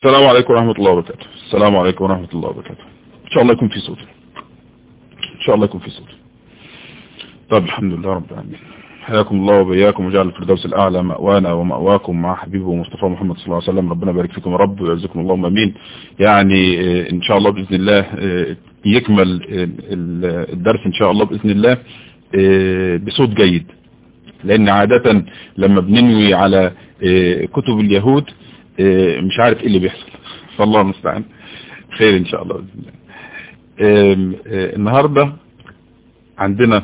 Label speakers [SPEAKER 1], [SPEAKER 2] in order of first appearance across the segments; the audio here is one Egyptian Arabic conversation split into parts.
[SPEAKER 1] السلام عليكم ورحمة الله وبركاته السلام عليكم ورحمة الله وبركاته إن شاء الله يكون في صوت إن شاء الله يكون في صوت طيب الحمد لله رب العالمين حياكم الله وبياكم وجعل الفردوس الأعلى مأوانا ومأواكم مع حبيبه مصطفى محمد صلى الله عليه وسلم ربنا يبارك فيكم يا رب ويعزكم اللهم امين يعني إن شاء الله بإذن الله يكمل الدرس إن شاء الله بإذن الله بصوت جيد لأن عادة لما بننوي على كتب اليهود مش عارف ايه اللي بيحصل فالله المستعان خير ان شاء الله بإذن الله النهاردة عندنا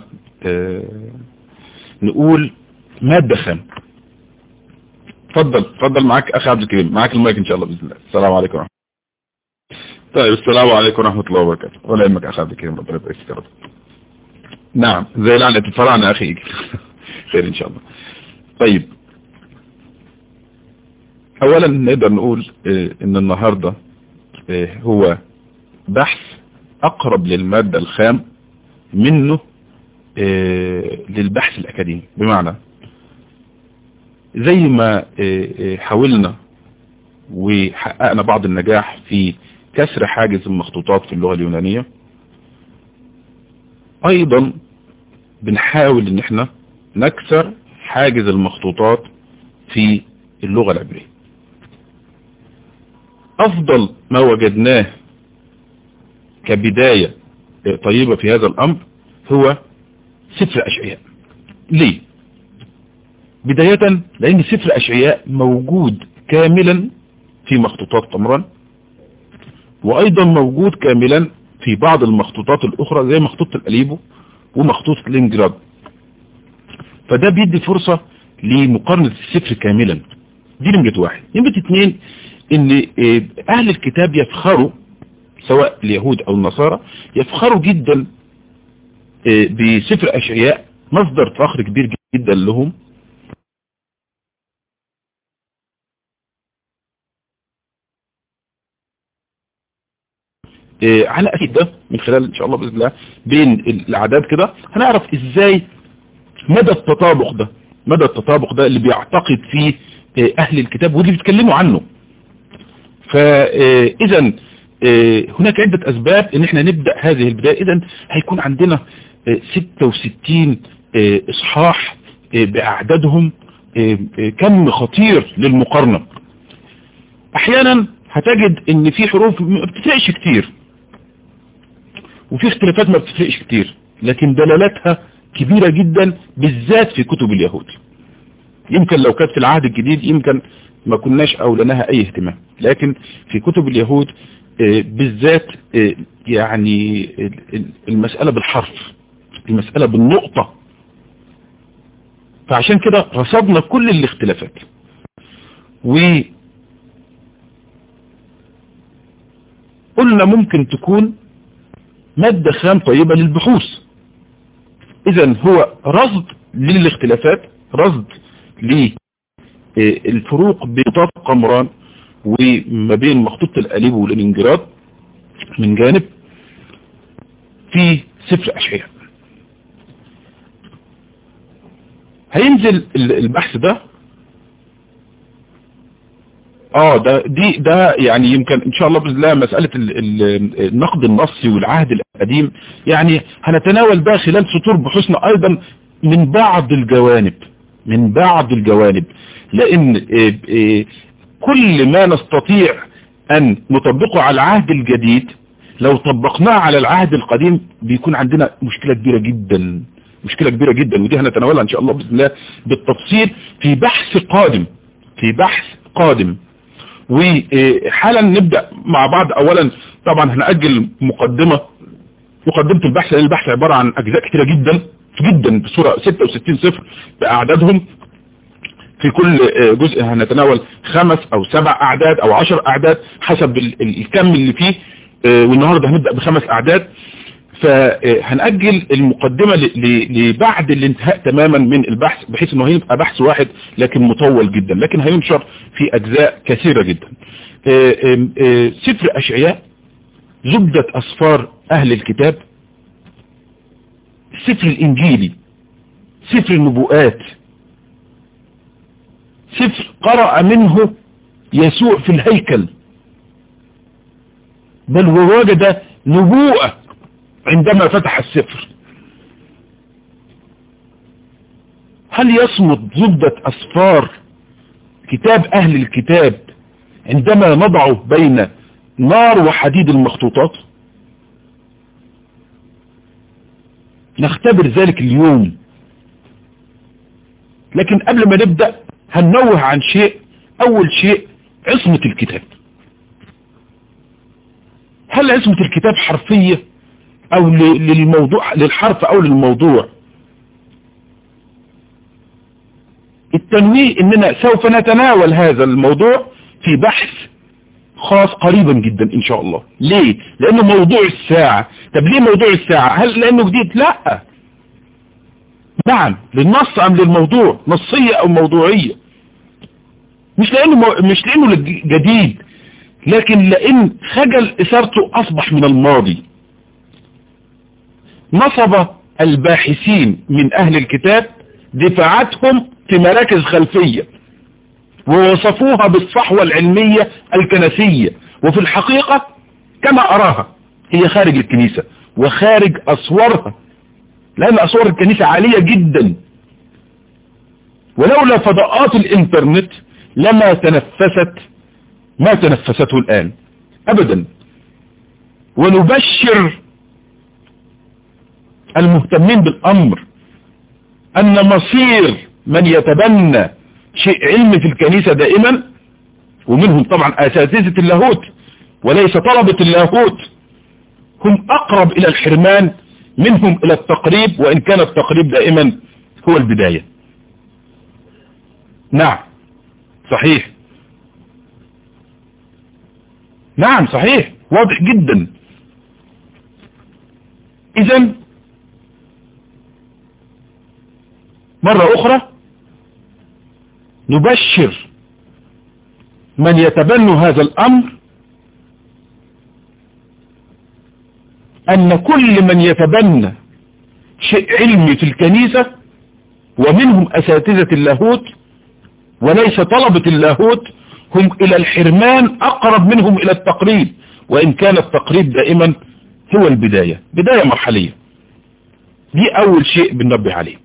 [SPEAKER 1] نقول مادة خام اتفضل اتفضل معاك اخي عبد الكريم معاك المايك ان شاء الله باذن الله السلام عليكم ورحمه طيب السلام عليكم ورحمه الله وبركاته ولا يهمك اخي عبد الكريم ربنا يبارك فيك يا رب نعم زي لعنه الفراعنه يا اخي خير ان شاء الله طيب اولا نقدر نقول ان النهاردة هو بحث اقرب للمادة الخام منه للبحث الاكاديمي بمعنى زي ما حاولنا وحققنا بعض النجاح في كسر حاجز المخطوطات في اللغة اليونانية ايضا بنحاول ان احنا نكسر حاجز المخطوطات في اللغة العبرية افضل ما وجدناه كبداية طيبة في هذا الامر هو سفر اشعياء ليه بداية لان سفر اشعياء موجود كاملا في مخطوطات قمران وايضا موجود كاملا في بعض المخطوطات الاخرى زي مخطوطة الاليبو ومخطوطة لينجراد فده بيدي فرصة لمقارنة السفر كاملا دي نمرة واحد نمرة اتنين ان اهل الكتاب يفخروا سواء اليهود او النصارى يفخروا جدا بسفر اشعياء مصدر فخر كبير جدا لهم على اساس ده من خلال ان شاء الله باذن الله بين الاعداد كده هنعرف ازاي مدى التطابق ده مدى التطابق ده اللي بيعتقد فيه اهل الكتاب واللي بيتكلموا عنه فاذا هناك عدة اسباب ان احنا نبدأ هذه البداية اذا هيكون عندنا 66 اصحاح باعدادهم كم خطير للمقارنة احيانا هتجد ان في حروف ما بتفرقش كتير وفي اختلافات ما بتفرقش كتير لكن دلالاتها كبيرة جدا بالذات في كتب اليهود يمكن لو كانت في العهد الجديد يمكن ما كناش اولناها اي اهتمام لكن في كتب اليهود بالذات يعني المسألة بالحرف المسألة بالنقطة فعشان كده رصدنا كل الاختلافات وقلنا ممكن تكون مادة خام طيبة للبحوث اذا هو رصد للاختلافات رصد للفروق بين خطاط قمران وما بين مخطوطة الأليب والإنجراد من جانب في سفر أشعياء هينزل البحث ده اه ده دي ده يعني يمكن ان شاء الله باذن الله مساله النقد النصي والعهد القديم يعني هنتناول ده خلال سطور بحوثنا ايضا من بعض الجوانب من بعض الجوانب لان كل ما نستطيع ان نطبقه على العهد الجديد لو طبقناه على العهد القديم بيكون عندنا مشكلة كبيرة جدا مشكلة كبيرة جدا ودي هنتناولها ان شاء الله بإذن الله بالتفصيل في بحث قادم في بحث قادم وحالا نبدأ مع بعض اولا طبعا هنأجل مقدمة مقدمة البحث لان البحث عبارة عن اجزاء كتيرة جدا جدا بصورة 66 صفر باعدادهم في كل جزء هنتناول خمس او سبع اعداد او عشر اعداد حسب الكم اللي فيه والنهاردة هنبدأ بخمس اعداد فهنأجل المقدمة لبعد الانتهاء تماما من البحث بحيث انه هيبقى بحث واحد لكن مطول جدا لكن هينشر في اجزاء كثيرة جدا سفر اشعياء زبدة اسفار اهل الكتاب سفر الانجيلي سفر النبوءات سفر قرأ منه يسوع في الهيكل بل ووجد نبوءة عندما فتح السفر هل يصمد زبدة أسفار كتاب أهل الكتاب عندما نضعه بين نار وحديد المخطوطات نختبر ذلك اليوم لكن قبل ما نبدأ هننوه عن شيء أول شيء عصمة الكتاب هل عصمة الكتاب حرفية أو للموضوع للحرف أو للموضوع التنويه اننا سوف نتناول هذا الموضوع في بحث خاص قريبا جدا ان شاء الله ليه لانه موضوع الساعة طب ليه موضوع الساعة هل لانه جديد لا نعم للنص ام للموضوع نصية او موضوعية مش لانه مو... مش لانه جديد لكن لان خجل اثارته اصبح من الماضي نصب الباحثين من اهل الكتاب دفاعاتهم في مراكز خلفية ووصفوها بالصحوة العلمية الكنسية وفي الحقيقة كما أراها هي خارج الكنيسة وخارج أسوارها لأن أسوار الكنيسة عالية جدا ولولا فضاءات الإنترنت لما تنفست ما تنفسته الآن أبدا ونبشر المهتمين بالأمر أن مصير من يتبنى شيء علمي في الكنيسة دائما ومنهم طبعا أساتذة اللاهوت وليس طلبة اللاهوت هم أقرب إلى الحرمان منهم إلى التقريب وإن كان التقريب دائما هو البداية نعم صحيح نعم صحيح واضح جدا إذا مرة أخرى نبشر من يتبنى هذا الأمر أن كل من يتبنى شيء علمي في الكنيسة ومنهم أساتذة اللاهوت وليس طلبة اللاهوت هم إلى الحرمان أقرب منهم إلى التقريب وإن كان التقريب دائما هو البداية بداية مرحلية دي أول شيء بننبه عليه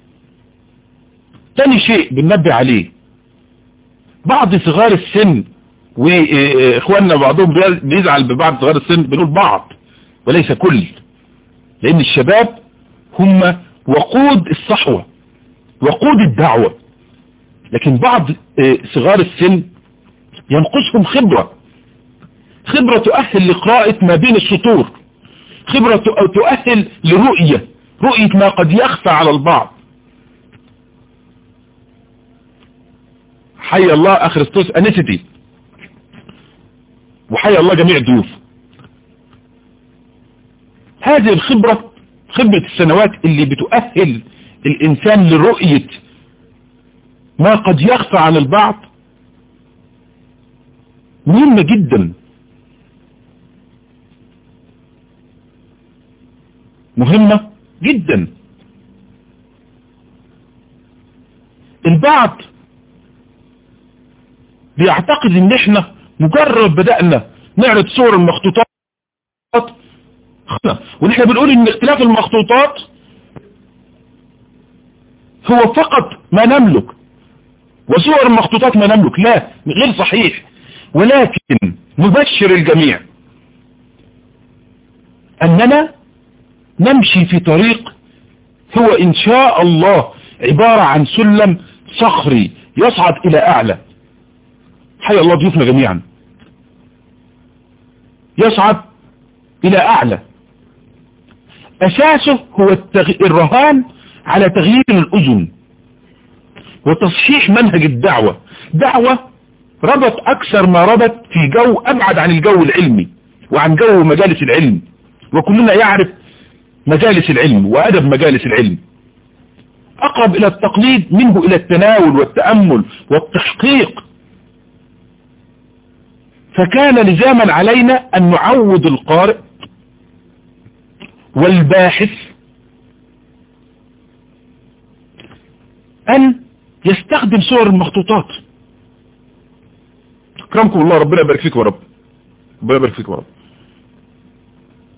[SPEAKER 1] تاني شيء بننبه عليه بعض صغار السن واخواننا بعضهم بيزعل ببعض صغار السن بنقول بعض وليس كل لان الشباب هم وقود الصحوة وقود الدعوة لكن بعض صغار السن ينقصهم خبرة خبرة تؤهل لقراءة ما بين السطور خبرة تؤهل لرؤية رؤية ما قد يخفى على البعض حي الله أخرستوس أنستي وحي الله جميع الضيوف هذه الخبرة خبرة السنوات اللي بتؤهل الإنسان لرؤية ما قد يخفى عن البعض مهمة جدا مهمة جدا البعض بيعتقد ان احنا مجرد بدأنا نعرض صور المخطوطات ونحن بنقول ان اختلاف المخطوطات هو فقط ما نملك وصور المخطوطات ما نملك لا غير صحيح ولكن نبشر الجميع اننا نمشي في طريق هو ان شاء الله عبارة عن سلم صخري يصعد الى اعلى حي الله ضيوفنا جميعا يصعد الى اعلى اساسه هو التغ... الرهان على تغيير الاذن وتصحيح منهج الدعوة دعوة ربط اكثر ما ربط في جو ابعد عن الجو العلمي وعن جو مجالس العلم وكلنا يعرف مجالس العلم وادب مجالس العلم اقرب الى التقليد منه الى التناول والتأمل والتحقيق فكان لزاما علينا ان نعود القارئ والباحث ان يستخدم صور المخطوطات اكرمكم الله ربنا يبارك فيكم يا رب ربنا يبارك فيكم يا رب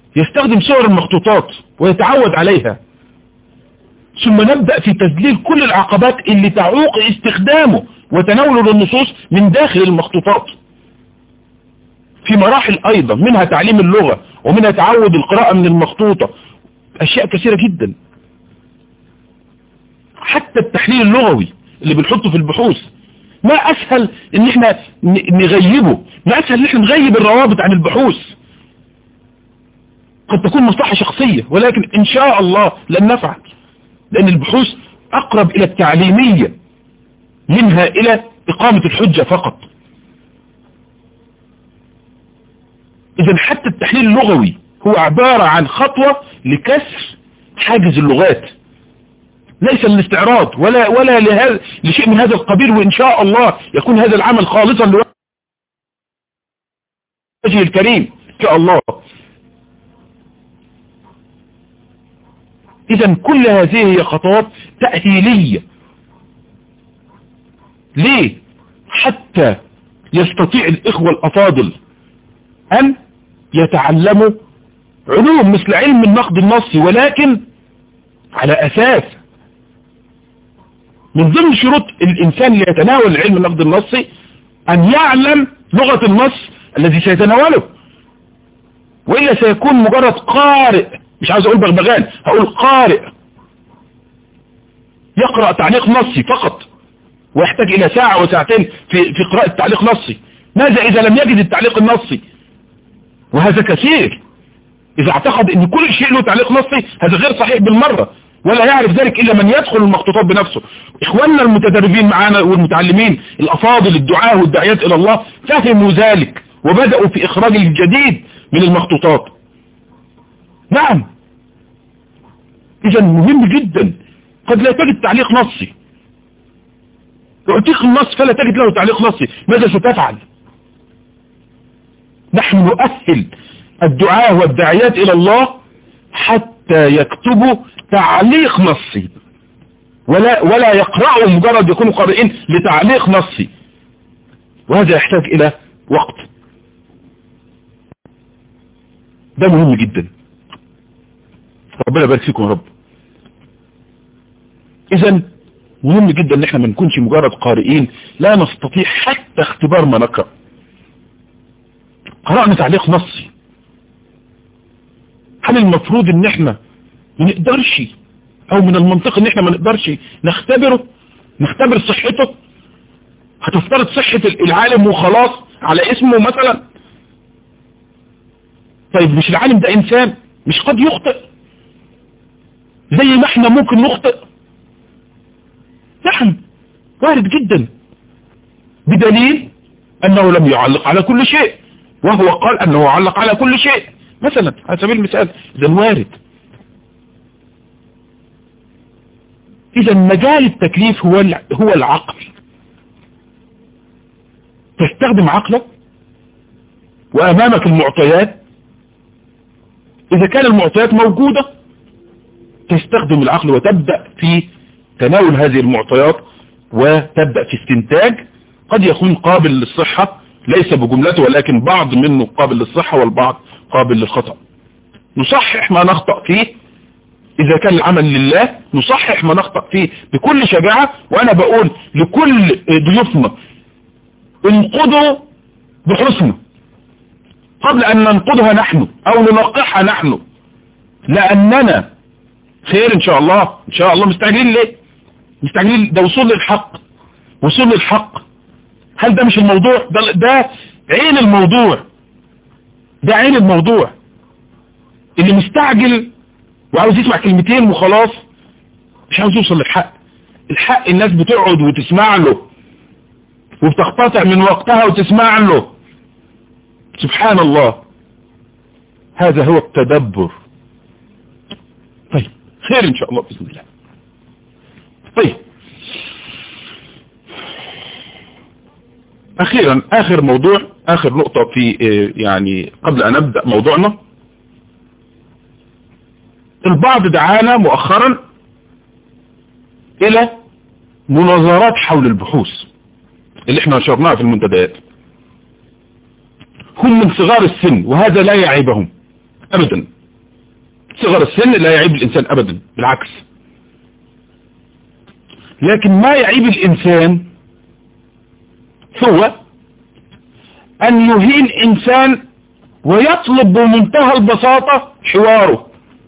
[SPEAKER 1] يستخدم صور المخطوطات ويتعود عليها ثم نبدأ في تذليل كل العقبات اللي تعوق استخدامه وتناوله للنصوص من داخل المخطوطات في مراحل أيضا منها تعليم اللغة ومنها تعود القراءة من المخطوطة أشياء كثيرة جدا حتى التحليل اللغوي اللي بنحطه في البحوث ما أسهل إن إحنا نغيبه ما أسهل إن إحنا نغيب الروابط عن البحوث قد تكون مصلحة شخصية ولكن إن شاء الله لن نفعل لأن البحوث أقرب إلى التعليمية منها إلى إقامة الحجة فقط إذا حتى التحليل اللغوي هو عبارة عن خطوة لكسر حاجز اللغات ليس للاستعراض ولا ولا لهذا لشيء من هذا القبيل وإن شاء الله يكون هذا العمل خالصا لوجه الكريم إن شاء الله إذا كل هذه هي خطوات تأهيلية ليه حتى يستطيع الإخوة الأفاضل أن يتعلموا علوم مثل علم النقد النصي ولكن على أساس من ضمن شروط الإنسان ليتناول علم النقد النصي أن يعلم لغة النص الذي سيتناوله وإلا سيكون مجرد قارئ مش عاوز أقول بغبغان هقول قارئ يقرأ تعليق نصي فقط ويحتاج إلى ساعة وساعتين في, في قراءة تعليق نصي ماذا إذا لم يجد التعليق النصي وهذا كثير إذا اعتقد أن كل شيء له تعليق نصي هذا غير صحيح بالمرة ولا يعرف ذلك إلا من يدخل المخطوطات بنفسه إخواننا المتدربين معنا والمتعلمين الأفاضل الدعاة والدعيات إلى الله فهموا ذلك وبدأوا في إخراج الجديد من المخطوطات نعم إذا مهم جدا قد لا تجد تعليق نصي يعطيك النص فلا تجد له تعليق نصي ماذا ستفعل نحن نؤهل الدعاء والداعيات إلى الله حتى يكتبوا تعليق نصي ولا ولا يقرأوا مجرد يكونوا قارئين لتعليق نصي وهذا يحتاج إلى وقت ده مهم جدا ربنا يبارك فيكم يا رب اذا مهم جدا ان احنا ما نكونش مجرد قارئين لا نستطيع حتى اختبار ما نقرأ قرأنا تعليق نصي هل المفروض ان احنا ما نقدرش او من المنطق ان احنا ما نقدرش نختبره نختبر صحته هتفترض صحة العالم وخلاص على اسمه مثلا طيب مش العالم ده انسان مش قد يخطئ زي ما احنا ممكن نخطئ نعم وارد جدا بدليل انه لم يعلق على كل شيء وهو قال انه علق على كل شيء مثلا على سبيل المثال اذا وارد اذا مجال التكليف هو هو العقل تستخدم عقلك وامامك المعطيات اذا كان المعطيات موجودة تستخدم العقل وتبدأ في تناول هذه المعطيات وتبدأ في استنتاج قد يكون قابل للصحة ليس بجملته ولكن بعض منه قابل للصحة والبعض قابل للخطأ نصحح ما نخطأ فيه إذا كان العمل لله نصحح ما نخطأ فيه بكل شجاعة وأنا بقول لكل ضيوفنا انقضوا بحسن قبل أن ننقضها نحن أو ننقحها نحن لأننا خير إن شاء الله إن شاء الله مستعجلين ليه مستعجلين ده وصول للحق وصول للحق هل ده مش الموضوع ده, ده عين الموضوع ده عين الموضوع اللي مستعجل وعاوز يسمع كلمتين وخلاص مش عاوز يوصل للحق الحق الناس بتقعد وتسمع له وبتقتطع من وقتها وتسمع له سبحان الله هذا هو التدبر طيب خير ان شاء الله بإذن الله طيب اخيرا اخر موضوع اخر نقطة في يعني قبل ان ابدأ موضوعنا البعض دعانا مؤخرا الى مناظرات حول البحوث اللي احنا نشرناها في المنتديات هم من صغار السن وهذا لا يعيبهم ابدا صغر السن لا يعيب الإنسان أبدا بالعكس لكن ما يعيب الإنسان هو أن يهين إنسان ويطلب بمنتهى البساطة حواره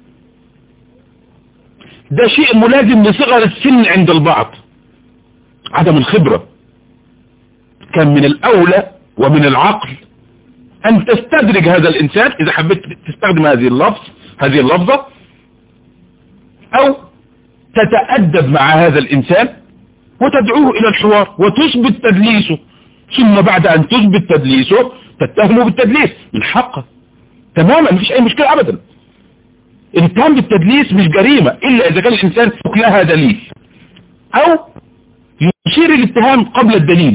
[SPEAKER 1] ده شيء ملازم لصغر السن عند البعض عدم الخبرة كان من الأولى ومن العقل أن تستدرج هذا الإنسان إذا حبيت تستخدم هذه اللفظ هذه اللفظة أو تتأدب مع هذا الإنسان وتدعوه إلى الحوار وتثبت تدليسه ثم بعد أن تثبت تدليسه تتهمه بالتدليس من حقه تماما مفيش أي مشكلة أبدا الاتهام بالتدليس مش جريمة إلا إذا كان الإنسان لها دليل أو يشير الاتهام قبل الدليل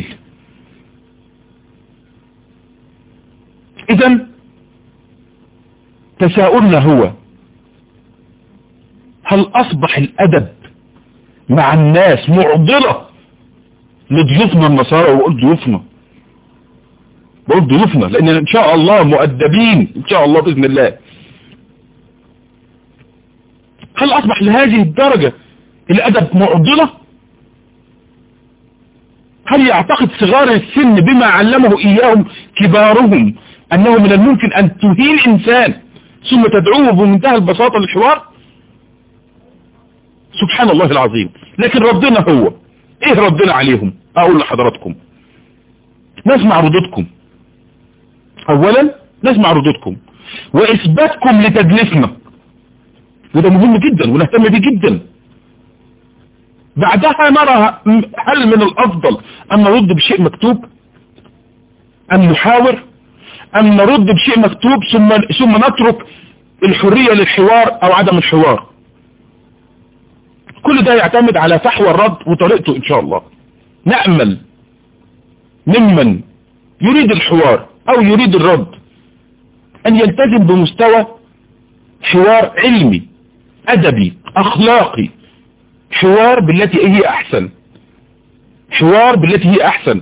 [SPEAKER 1] إذا تساؤلنا هو هل أصبح الأدب مع الناس معضلة لضيوفنا النصارى وقول ضيوفنا بقول ضيوفنا لأن إن شاء الله مؤدبين إن شاء الله بإذن الله هل أصبح لهذه الدرجة الأدب معضلة هل يعتقد صغار السن بما علمه إياهم كبارهم أنه من الممكن أن تهين إنسان ثم تدعوه بمنتهى البساطة للحوار سبحان الله العظيم لكن ردنا هو ايه ردنا عليهم اقول لحضراتكم نسمع ردودكم اولا نسمع ردودكم واثباتكم لتدليسنا وده مهم جدا ونهتم به جدا بعدها نرى هل من الافضل ان نرد بشيء مكتوب ان نحاور ان نرد بشيء مكتوب ثم ثم نترك الحرية للحوار او عدم الحوار كل ده يعتمد على فحوى الرد وطريقته ان شاء الله نأمل ممن يريد الحوار او يريد الرد ان يلتزم بمستوى حوار علمي ادبي اخلاقي حوار بالتي هي احسن حوار بالتي هي احسن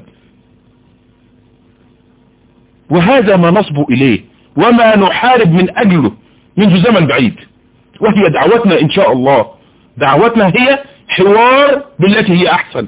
[SPEAKER 1] وهذا ما نصب اليه وما نحارب من اجله منذ زمن بعيد وهي دعوتنا ان شاء الله دعوتنا هي حوار بالتي هي احسن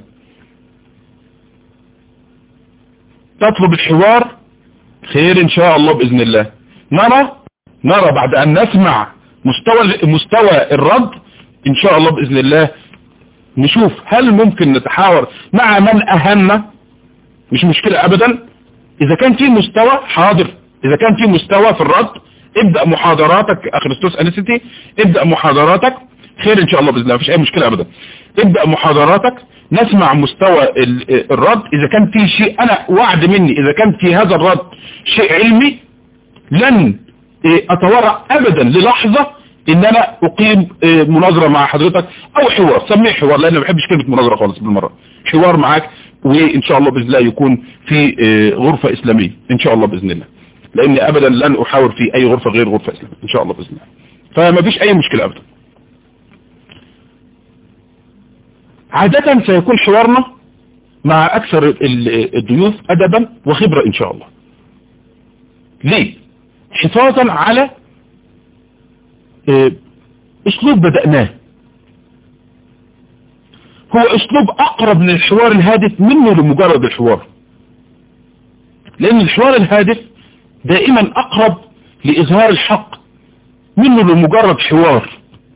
[SPEAKER 1] تطلب الحوار خير ان شاء الله باذن الله نرى نرى بعد ان نسمع مستوى مستوى الرد ان شاء الله باذن الله نشوف هل ممكن نتحاور مع من اهمنا مش مشكلة ابدا اذا كان في مستوى حاضر اذا كان في مستوى في الرد ابدأ محاضراتك اخرستوس انستي ابدأ محاضراتك خير ان شاء الله باذن الله مفيش اي مشكلة ابدا ابدأ محاضراتك نسمع مستوى الرد اذا كان في شيء انا وعد مني اذا كان في هذا الرد شيء علمي لن اتورع ابدا للحظة ان انا اقيم مناظرة مع حضرتك او حوار سميه حوار لان ما بحبش كلمة مناظرة خالص بالمرة حوار معاك وان شاء الله باذن الله يكون في غرفة اسلامية ان شاء الله باذن الله لاني ابدا لن احاور في اي غرفة غير غرفة اسلامية ان شاء الله باذن الله فما فيش اي مشكلة ابدا عادة سيكون حوارنا مع اكثر الضيوف ادبا وخبرة ان شاء الله ليه حفاظا على اسلوب بدأناه هو اسلوب اقرب للحوار الهادف منه لمجرد الحوار لان الحوار الهادف دائما اقرب لاظهار الحق منه لمجرد حوار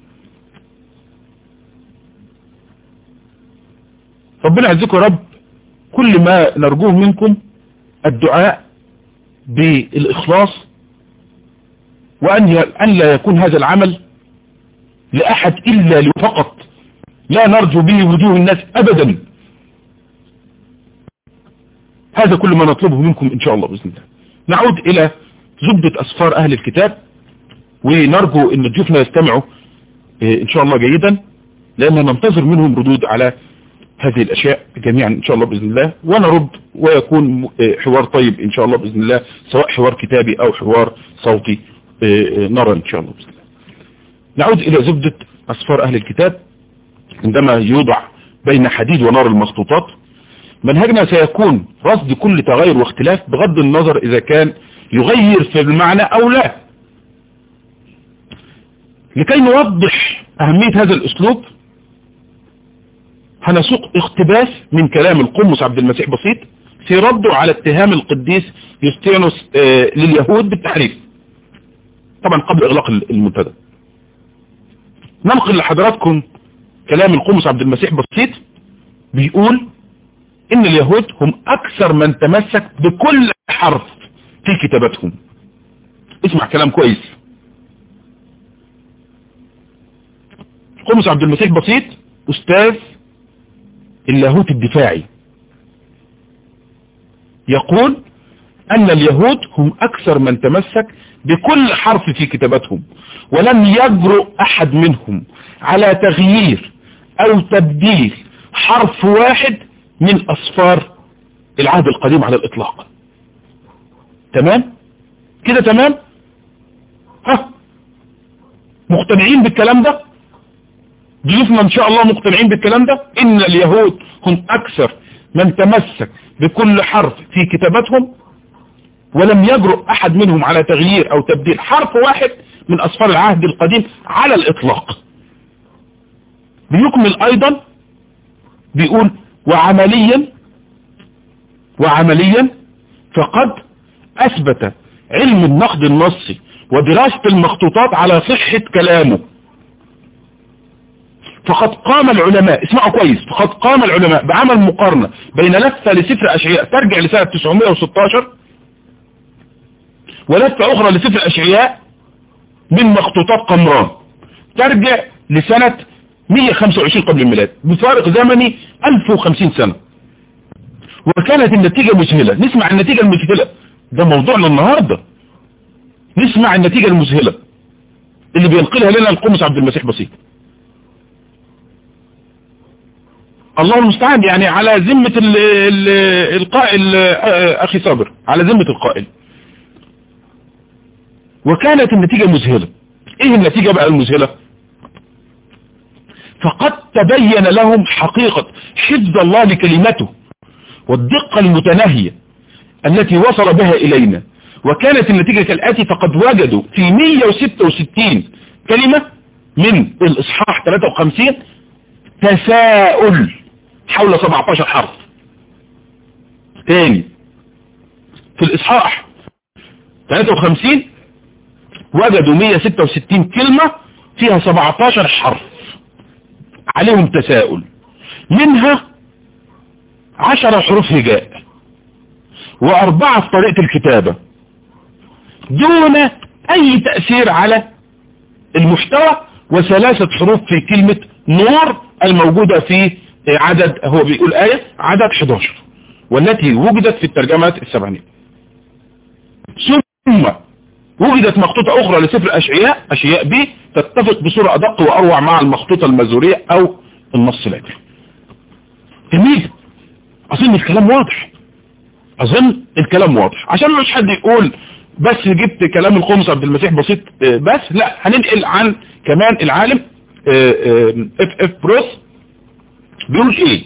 [SPEAKER 1] ربنا يعزكم يا رب كل ما نرجوه منكم الدعاء بالاخلاص وأن أن لا يكون هذا العمل لأحد إلا له فقط لا نرجو به وجوه الناس أبدا هذا كل ما نطلبه منكم إن شاء الله بإذن الله نعود إلى زبدة أسفار أهل الكتاب ونرجو أن ضيوفنا يستمعوا إن شاء الله جيدا لأننا ننتظر منهم ردود على هذه الأشياء جميعا إن شاء الله بإذن الله ونرد ويكون حوار طيب إن شاء الله بإذن الله سواء حوار كتابي أو حوار صوتي نرى إن شاء الله بإذن الله نعود إلى زبدة أسفار أهل الكتاب عندما يوضع بين حديد ونار المخطوطات منهجنا سيكون رصد كل تغير واختلاف بغض النظر إذا كان يغير في المعنى أو لا لكي نوضح أهمية هذا الأسلوب هنسوق اقتباس من كلام القمص عبد المسيح بسيط في رده على اتهام القديس يوستينوس آه لليهود بالتحريف طبعا قبل اغلاق المنتدى ننقل لحضراتكم كلام القمص عبد المسيح بسيط بيقول ان اليهود هم اكثر من تمسك بكل حرف في كتاباتهم اسمع كلام كويس قمص عبد المسيح بسيط استاذ اللاهوت الدفاعي يقول أن اليهود هم أكثر من تمسك بكل حرف في كتاباتهم ولم يجرؤ أحد منهم على تغيير أو تبديل حرف واحد من أصفار العهد القديم على الإطلاق تمام كده تمام ها مقتنعين بالكلام ده ضيوفنا ان شاء الله مقتنعين بالكلام ده ان اليهود هم اكثر من تمسك بكل حرف في كتاباتهم ولم يجرؤ احد منهم على تغيير او تبديل حرف واحد من اصفار العهد القديم على الاطلاق بيكمل ايضا بيقول وعمليا وعمليا فقد اثبت علم النقد النصي ودراسة المخطوطات على صحة كلامه فقد قام العلماء اسمعوا كويس فقد قام العلماء بعمل مقارنة بين لفة لسفر أشعياء ترجع لسنة 916 ولفة أخرى لسفر أشعياء من مخطوطات قمران ترجع لسنة 125 قبل الميلاد بفارق زمني 1050 سنة وكانت النتيجة مذهلة نسمع النتيجة المذهلة ده موضوعنا النهاردة نسمع النتيجة المذهلة اللي بينقلها لنا القمص عبد المسيح بسيط الله المستعان يعني على ذمة القائل أخي صابر على ذمة القائل وكانت النتيجة مذهلة ايه النتيجة بقى المذهلة فقد تبين لهم حقيقة حفظ الله لكلمته والدقة المتناهية التي وصل بها إلينا وكانت النتيجة كالآتي فقد وجدوا في 166 كلمة من الإصحاح 53 تساؤل حول 17 حرف تاني في الإصحاح 53 وجدوا 166 كلمة فيها 17 حرف عليهم تساؤل منها 10 حروف هجاء وأربعة في طريقة الكتابة دون أي تأثير على المحتوى وثلاثة حروف في كلمة نور الموجودة في عدد هو بيقول آية عدد 11 والتي وجدت في الترجمات السبعينية ثم وجدت مخطوطة أخرى لسفر أشعياء أشعياء بي تتفق بصورة أدق وأروع مع المخطوطة المزورية أو النص العبري جميل أظن الكلام واضح أظن الكلام واضح عشان مش حد يقول بس جبت كلام القمص عبد المسيح بسيط بس لا هننقل عن كمان العالم اف اف بروس بيقول ايه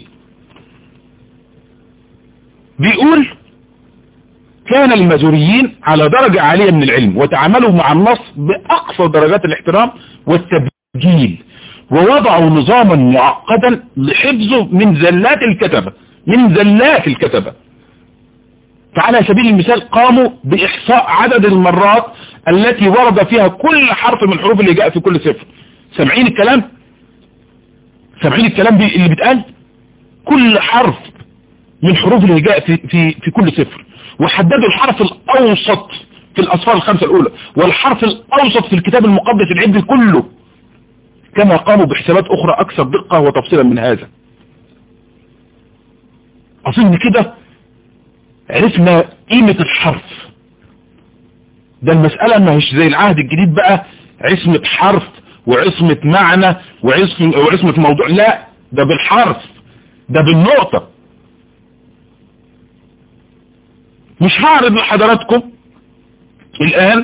[SPEAKER 1] بيقول كان المازوريين على درجة عالية من العلم وتعاملوا مع النص بأقصى درجات الاحترام والتبجيل ووضعوا نظاما معقدا لحفظه من زلات الكتبة من زلات الكتبة فعلى سبيل المثال قاموا بإحصاء عدد المرات التي ورد فيها كل حرف من الحروف اللي جاء في كل سفر سامعين الكلام سامعين الكلام اللي بيتقال كل حرف من حروف اللي جاء في, في, في كل سفر وحددوا الحرف الأوسط في الأصفار الخمسة الأولى والحرف الأوسط في الكتاب المقدس العبري كله كما قاموا بحسابات أخرى أكثر دقة وتفصيلا من هذا أظن كده عرفنا قيمة الحرف ده المسألة ما هيش زي العهد الجديد بقى عصمة حرف وعصمة معنى وعصمة, وعصمة موضوع لا ده بالحرف ده بالنقطة مش هعرض لحضراتكم الآن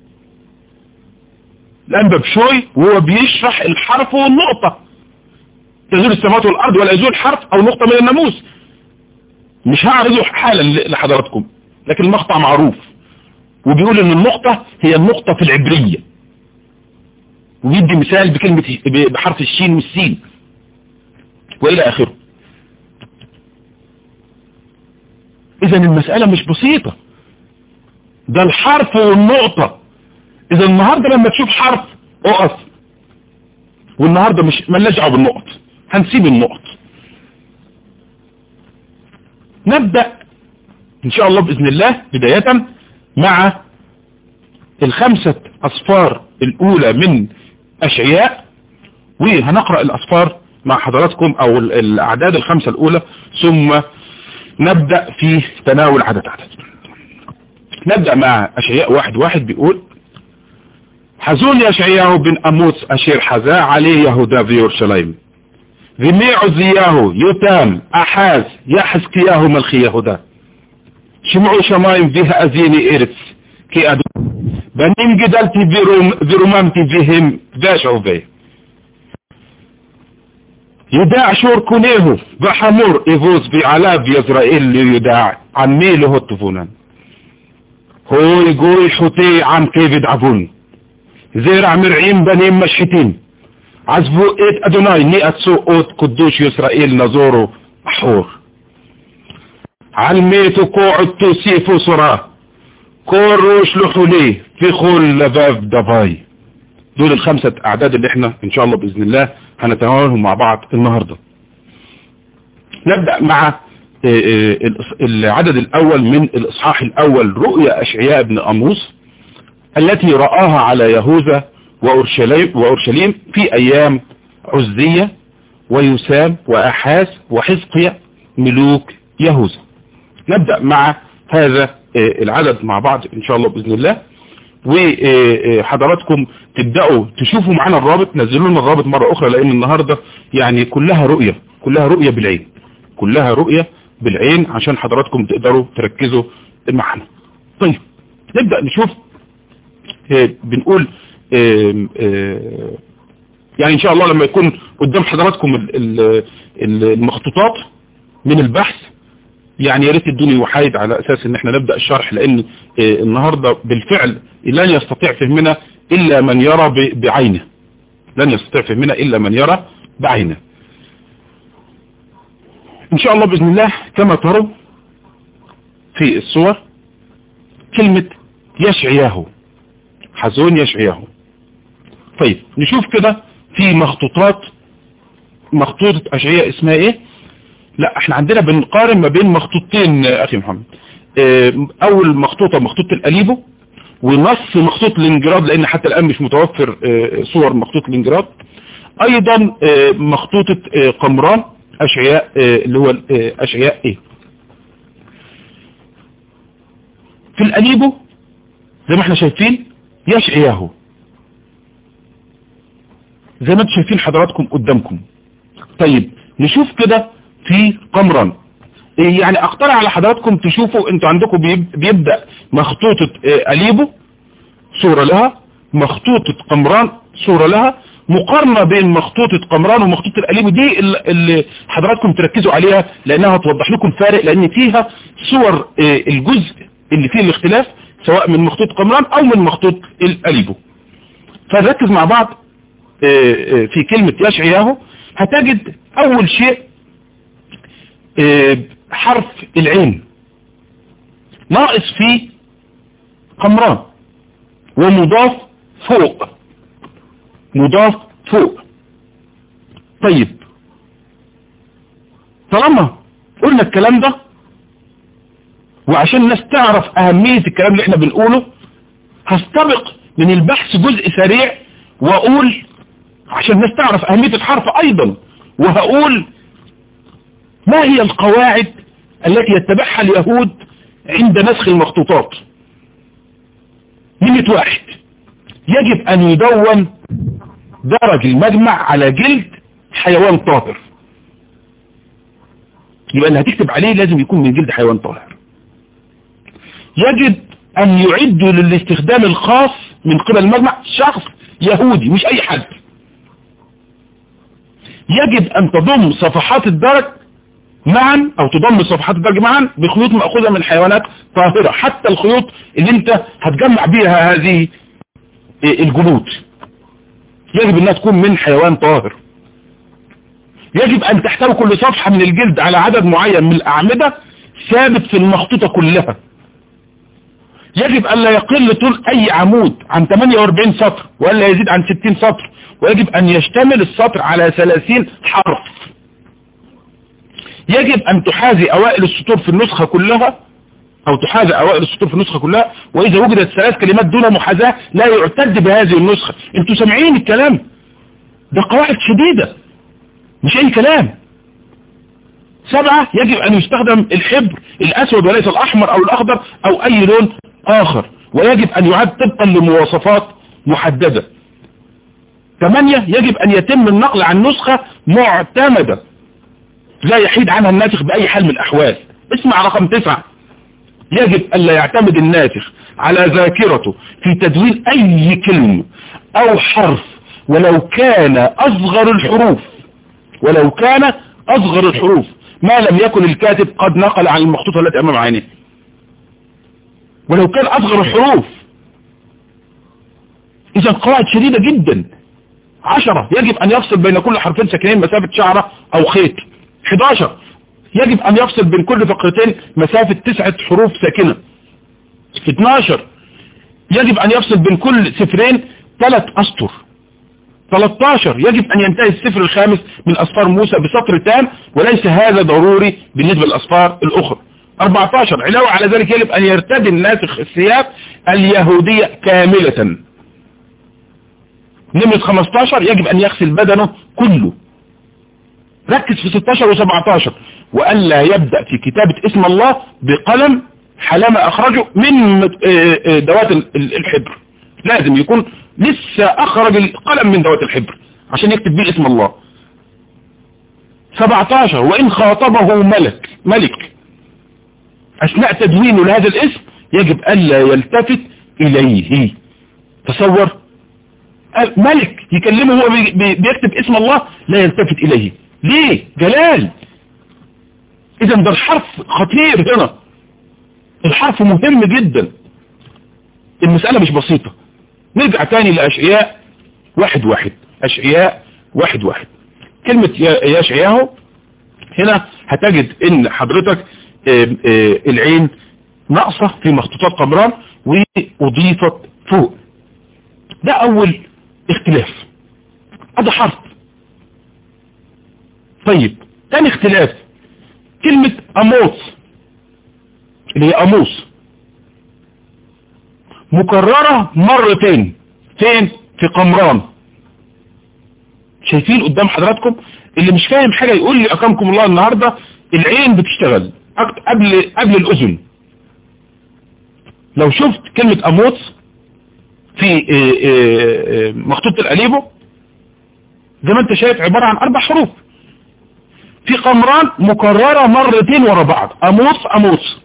[SPEAKER 1] الأنبا بشوي وهو بيشرح الحرف والنقطة تزول السماوات والأرض ولا يزول حرف أو نقطة من الناموس مش هعرضه حالا لحضراتكم لكن المقطع معروف وبيقول ان النقطة هي النقطة في العبرية ويدي مثال بكلمة بحرف الشين والسين وإلى آخره إذا المسألة مش بسيطة ده الحرف والنقطة إذا النهاردة لما تشوف حرف اقف والنهاردة مش ملناش دعوه بالنقط هنسيب النقط نبدأ إن شاء الله بإذن الله بداية مع الخمسة أصفار الأولى من أشعياء وهنقرأ الأصفار مع حضراتكم أو الأعداد الخمسة الأولى ثم نبدأ في تناول عدد عدد نبدأ مع أشعياء واحد واحد بيقول حزون يشعياه بن أموس أشير حزا عليه يهودا في يورشليم ذمي عزياه يتام أحاز يحزكياه ملخي يهودا شمعوا شمايم فيها أزيني إرث كي أدو بنيم جدلتي برمامتي فيهم داشعوا به يداع شور كنيه بحمور إفوز بعلاف يزرائيل ليداع عن ميله الطفونا هو يقول حتي عن كيف يدعفون زيرع مرعين بنيم مشحتين عزبو ايت ادوناي نيئة سوء قدوش يسرائيل نزورو حور علميتو قوعد توسيفو صراه كوروش لحوليه في خول لباب دباي دول الخمسة اعداد اللي احنا ان شاء الله باذن الله هنتناولهم مع بعض النهاردة نبدأ مع العدد الاول من الاصحاح الاول رؤيا اشعياء بن اموس التي رآها على يهوذا وأورشليم, وأورشليم في أيام عزية ويسام وأحاس وحزقية ملوك يهوذا نبدأ مع هذا العدد مع بعض إن شاء الله بإذن الله وحضراتكم تبدأوا تشوفوا معنا الرابط نزلوا لنا الرابط مرة أخرى لأن النهاردة يعني كلها رؤية كلها رؤية بالعين كلها رؤية بالعين عشان حضراتكم تقدروا تركزوا معنا طيب نبدأ نشوف بنقول يعني ان شاء الله لما يكون قدام حضراتكم المخطوطات من البحث يعني يا ريت تدوني وحايد على اساس ان احنا نبدأ الشرح لان النهاردة بالفعل لن يستطيع فهمنا الا من يرى بعينه لن يستطيع فهمنا الا من يرى بعينه ان شاء الله باذن الله كما تروا في الصور كلمة يشعياه حزون يشعياه طيب نشوف كده في مخطوطات مخطوطة أشعياء اسمها ايه لا احنا عندنا بنقارن ما بين مخطوطتين اخي محمد اول مخطوطة مخطوطة الاليبو ونص مخطوط الانجراد لان حتى الان مش متوفر صور مخطوط الانجراد ايضا مخطوطة قمران اشعياء اللي هو اشعياء ايه في الاليبو زي ما احنا شايفين يشعياه زي ما انتم شايفين حضراتكم قدامكم طيب نشوف كده في قمرا يعني اقترح على حضراتكم تشوفوا انتوا عندكم بيبدأ مخطوطة اليبو صورة لها مخطوطة قمران صورة لها مقارنة بين مخطوطة قمران ومخطوطة الاليبو دي اللي حضراتكم تركزوا عليها لانها هتوضح لكم الفارق لان فيها صور الجزء اللي فيه الاختلاف سواء من مخطوط قمران او من مخطوط الاليبو فنركز مع بعض في كلمة يشعياه هتجد اول شيء حرف العين ناقص فيه قمران ومضاف فوق مضاف فوق طيب طالما قلنا الكلام ده وعشان الناس تعرف اهمية الكلام اللي احنا بنقوله هستبق من البحث جزء سريع واقول عشان الناس تعرف اهمية الحرف ايضا وهقول ما هي القواعد التي يتبعها اليهود عند نسخ المخطوطات نمت واحد يجب ان يدون درج المجمع على جلد حيوان طاهر يبقى اللي هتكتب عليه لازم يكون من جلد حيوان طاهر يجب ان يعدوا للاستخدام الخاص من قبل المجمع شخص يهودي مش اي حد يجب ان تضم صفحات الدرج معا او تضم صفحات الدرج معا بخيوط مأخوذة من حيوانات طاهرة حتى الخيوط اللي انت هتجمع بيها هذه الجلود يجب انها تكون من حيوان طاهر يجب ان تحتوي كل صفحة من الجلد على عدد معين من الاعمدة ثابت في المخطوطة كلها يجب ان لا يقل طول اي عمود عن 48 سطر ولا يزيد عن 60 سطر ويجب ان يشتمل السطر على 30 حرف يجب ان تحاذي اوائل السطور في النسخة كلها او تحاذى اوائل السطور في النسخة كلها واذا وجدت ثلاث كلمات دون محاذاة لا يعتد بهذه النسخة انتوا سامعين الكلام ده قواعد شديدة مش اي كلام سبعة يجب ان يستخدم الحبر الاسود وليس الاحمر او الاخضر او اي لون اخر ويجب ان يعد طبقا لمواصفات محددة ثمانية يجب ان يتم النقل عن نسخة معتمدة لا يحيد عنها الناسخ باي حال من الاحوال اسمع رقم تسعة يجب ان لا يعتمد الناسخ على ذاكرته في تدوين اي كلمة او حرف ولو كان اصغر الحروف ولو كان اصغر الحروف ما لم يكن الكاتب قد نقل عن المخطوطة التي امام عينه ولو كان اصغر الحروف اذا قواعد شديدة جدا عشرة يجب ان يفصل بين كل حرفين ساكنين مسافة شعرة او خيط 11 يجب ان يفصل بين كل فقرتين مسافة تسعة حروف ساكنة 12 يجب ان يفصل بين كل سفرين ثلاث اسطر 13 يجب ان ينتهي السفر الخامس من اسفار موسى بسطر تام وليس هذا ضروري بالنسبة للاسفار الاخرى 14 علاوة على ذلك يجب ان يرتدي الناسخ الثياب اليهودية كاملة نمرة 15 يجب ان يغسل بدنه كله ركز في 16 و17 وألا يبدأ في كتابة اسم الله بقلم حلما أخرجه من دوات الحبر لازم يكون لسه أخرج القلم من دوات الحبر عشان يكتب به اسم الله 17 وإن خاطبه ملك ملك أثناء تدوينه لهذا الاسم يجب ألا يلتفت إليه تصور ملك يكلمه هو بيكتب اسم الله لا يلتفت إليه ليه جلال اذا ده الحرف خطير هنا الحرف مهم جدا المسألة مش بسيطة نرجع تاني لأشعياء واحد واحد أشعياء واحد واحد كلمة يا أشعياءه هنا هتجد ان حضرتك العين ناقصة في مخطوطات قمران وأضيفت فوق ده أول اختلاف هذا حرف طيب تاني اختلاف كلمة أموس اللي هي أموس مكررة مرتين فين في قمران شايفين قدام حضراتكم اللي مش فاهم حاجة يقول لي أكرمكم الله النهاردة العين بتشتغل قبل قبل الأذن لو شفت كلمة أموس في مخطوط الأليبو زي ما انت شايف عبارة عن أربع حروف في قمران مكررة مرتين ورا بعض أموس أموس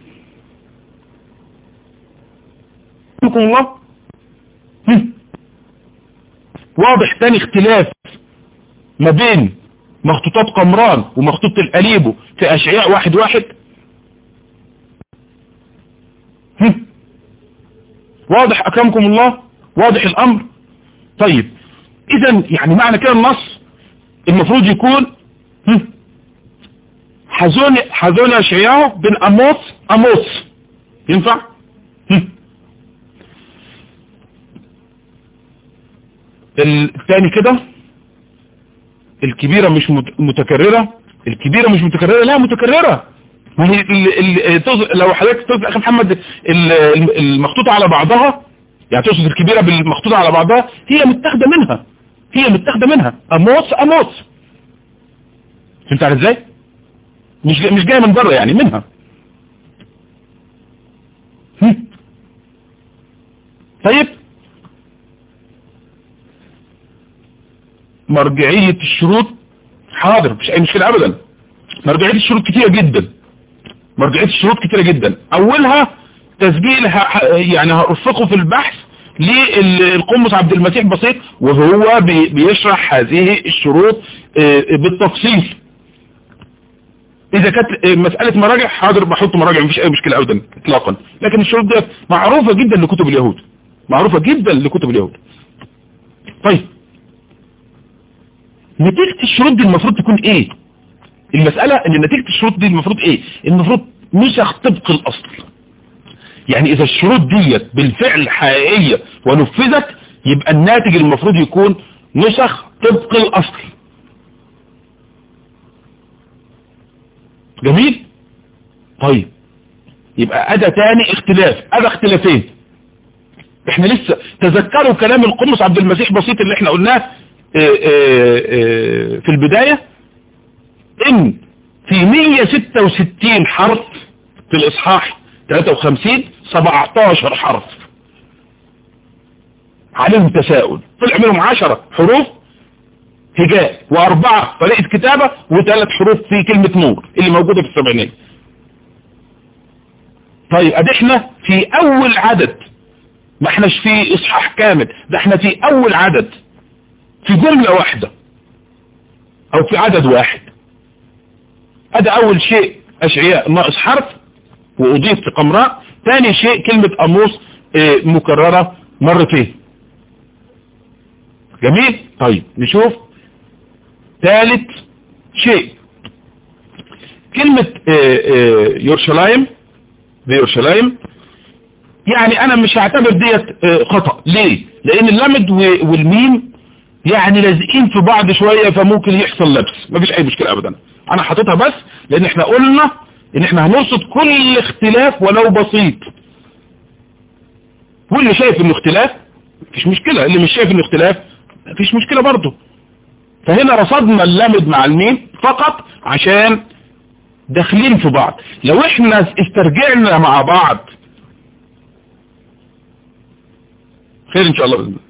[SPEAKER 1] لكم الله واضح تاني اختلاف ما بين مخطوطات قمران ومخطوطة الأليبو في أشعياء واحد واحد واضح أكرمكم الله واضح الأمر طيب إذا يعني معنى كده النص المفروض يكون حزون حزون أشعياء بن أموس أموس ينفع الثاني كده الكبيرة مش متكررة الكبيرة مش متكررة لا متكررة ما هي ال ال لو حضرتك تقصد اخي محمد المخطوطة على بعضها يعني تقصد الكبيرة بالمخطوطة على بعضها هي متاخدة منها هي متاخدة منها اموس اموس فهمت على ازاي مش مش جايه من بره يعني منها طيب مرجعية الشروط حاضر مش اي مشكلة ابدا مرجعية الشروط كتيرة جدا مرجعية الشروط كتيرة جدا اولها تسجيل يعني هرفقه في البحث للقمص عبد المسيح بسيط وهو بيشرح هذه الشروط بالتفصيل اذا كانت مسألة مراجع حاضر بحط مراجع مفيش اي مشكلة ابدا اطلاقا لكن الشروط دي معروفة جدا لكتب اليهود معروفة جدا لكتب اليهود طيب نتيجة الشروط دي المفروض تكون ايه المسألة ان نتيجة الشروط دي المفروض ايه المفروض نسخ طبق الاصل يعني اذا الشروط ديت بالفعل حقيقية ونفذت يبقى الناتج المفروض يكون نسخ طبق الاصل جميل طيب يبقى ادى تاني اختلاف ادى اختلافين احنا لسه تذكروا كلام القدس عبد المسيح بسيط اللي احنا قلناه اه اه اه في البداية ان في 166 حرف في الاصحاح 53 17 حرف عليهم تساؤل طلع منهم 10 حروف هجاء واربعة طريقة كتابة وثلاث حروف في كلمة نور اللي موجودة في السبعينية طيب ادي احنا في اول عدد ما احناش في اصحاح كامل ده احنا في اول عدد في جملة واحدة او في عدد واحد ادي اول شيء اشعياء ناقص حرف واضيف في قمراء ثاني شيء كلمة اموس اه مكررة مرتين جميل طيب نشوف ثالث شيء كلمة اه اه يورشلايم بيورشلايم يعني انا مش هعتبر ديت خطأ ليه لان اللمد والميم يعني لازقين في بعض شوية فممكن يحصل لبس مفيش اي مشكلة ابدا انا حاططها بس لان احنا قلنا ان احنا هنرصد كل اختلاف ولو بسيط واللي شايف انه اختلاف مفيش مشكلة اللي مش شايف انه اختلاف مفيش مشكلة برضه فهنا رصدنا اللمد مع الميم فقط عشان داخلين في بعض لو احنا استرجعنا مع بعض خير ان شاء الله بإذن الله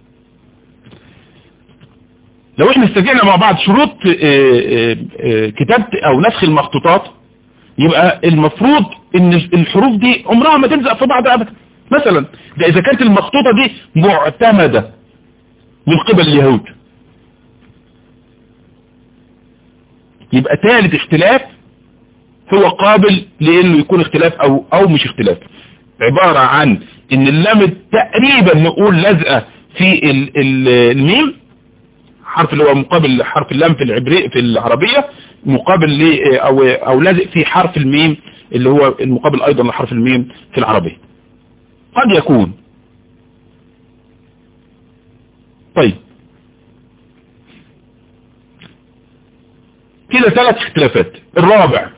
[SPEAKER 1] لو احنا استرجعنا مع بعض شروط كتابة او نسخ المخطوطات يبقى المفروض ان الحروف دي عمرها ما تلزق في بعض ابدا مثلا ده اذا كانت المخطوطة دي معتمدة من قبل اليهود يبقى ثالث اختلاف هو قابل لانه يكون اختلاف او او مش اختلاف عبارة عن ان اللام تقريبا نقول لازقة في ال ال الميم حرف اللي هو مقابل حرف اللام في العبري في العربية مقابل ل او او لازق في حرف الميم اللي هو المقابل ايضا لحرف الميم في العربية قد يكون طيب كده ثلاث اختلافات الرابع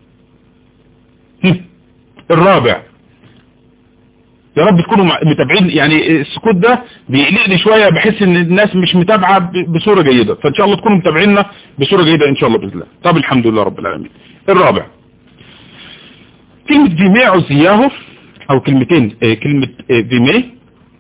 [SPEAKER 1] الرابع يا رب تكونوا متابعين يعني السكوت ده بيقلقني شوية بحس ان الناس مش متابعة بصورة جيدة فان شاء الله تكونوا متابعيننا بصورة جيدة ان شاء الله بإذن الله طب الحمد لله رب العالمين الرابع كلمة فيمي عزياهو او كلمتين اه كلمة اه فيمي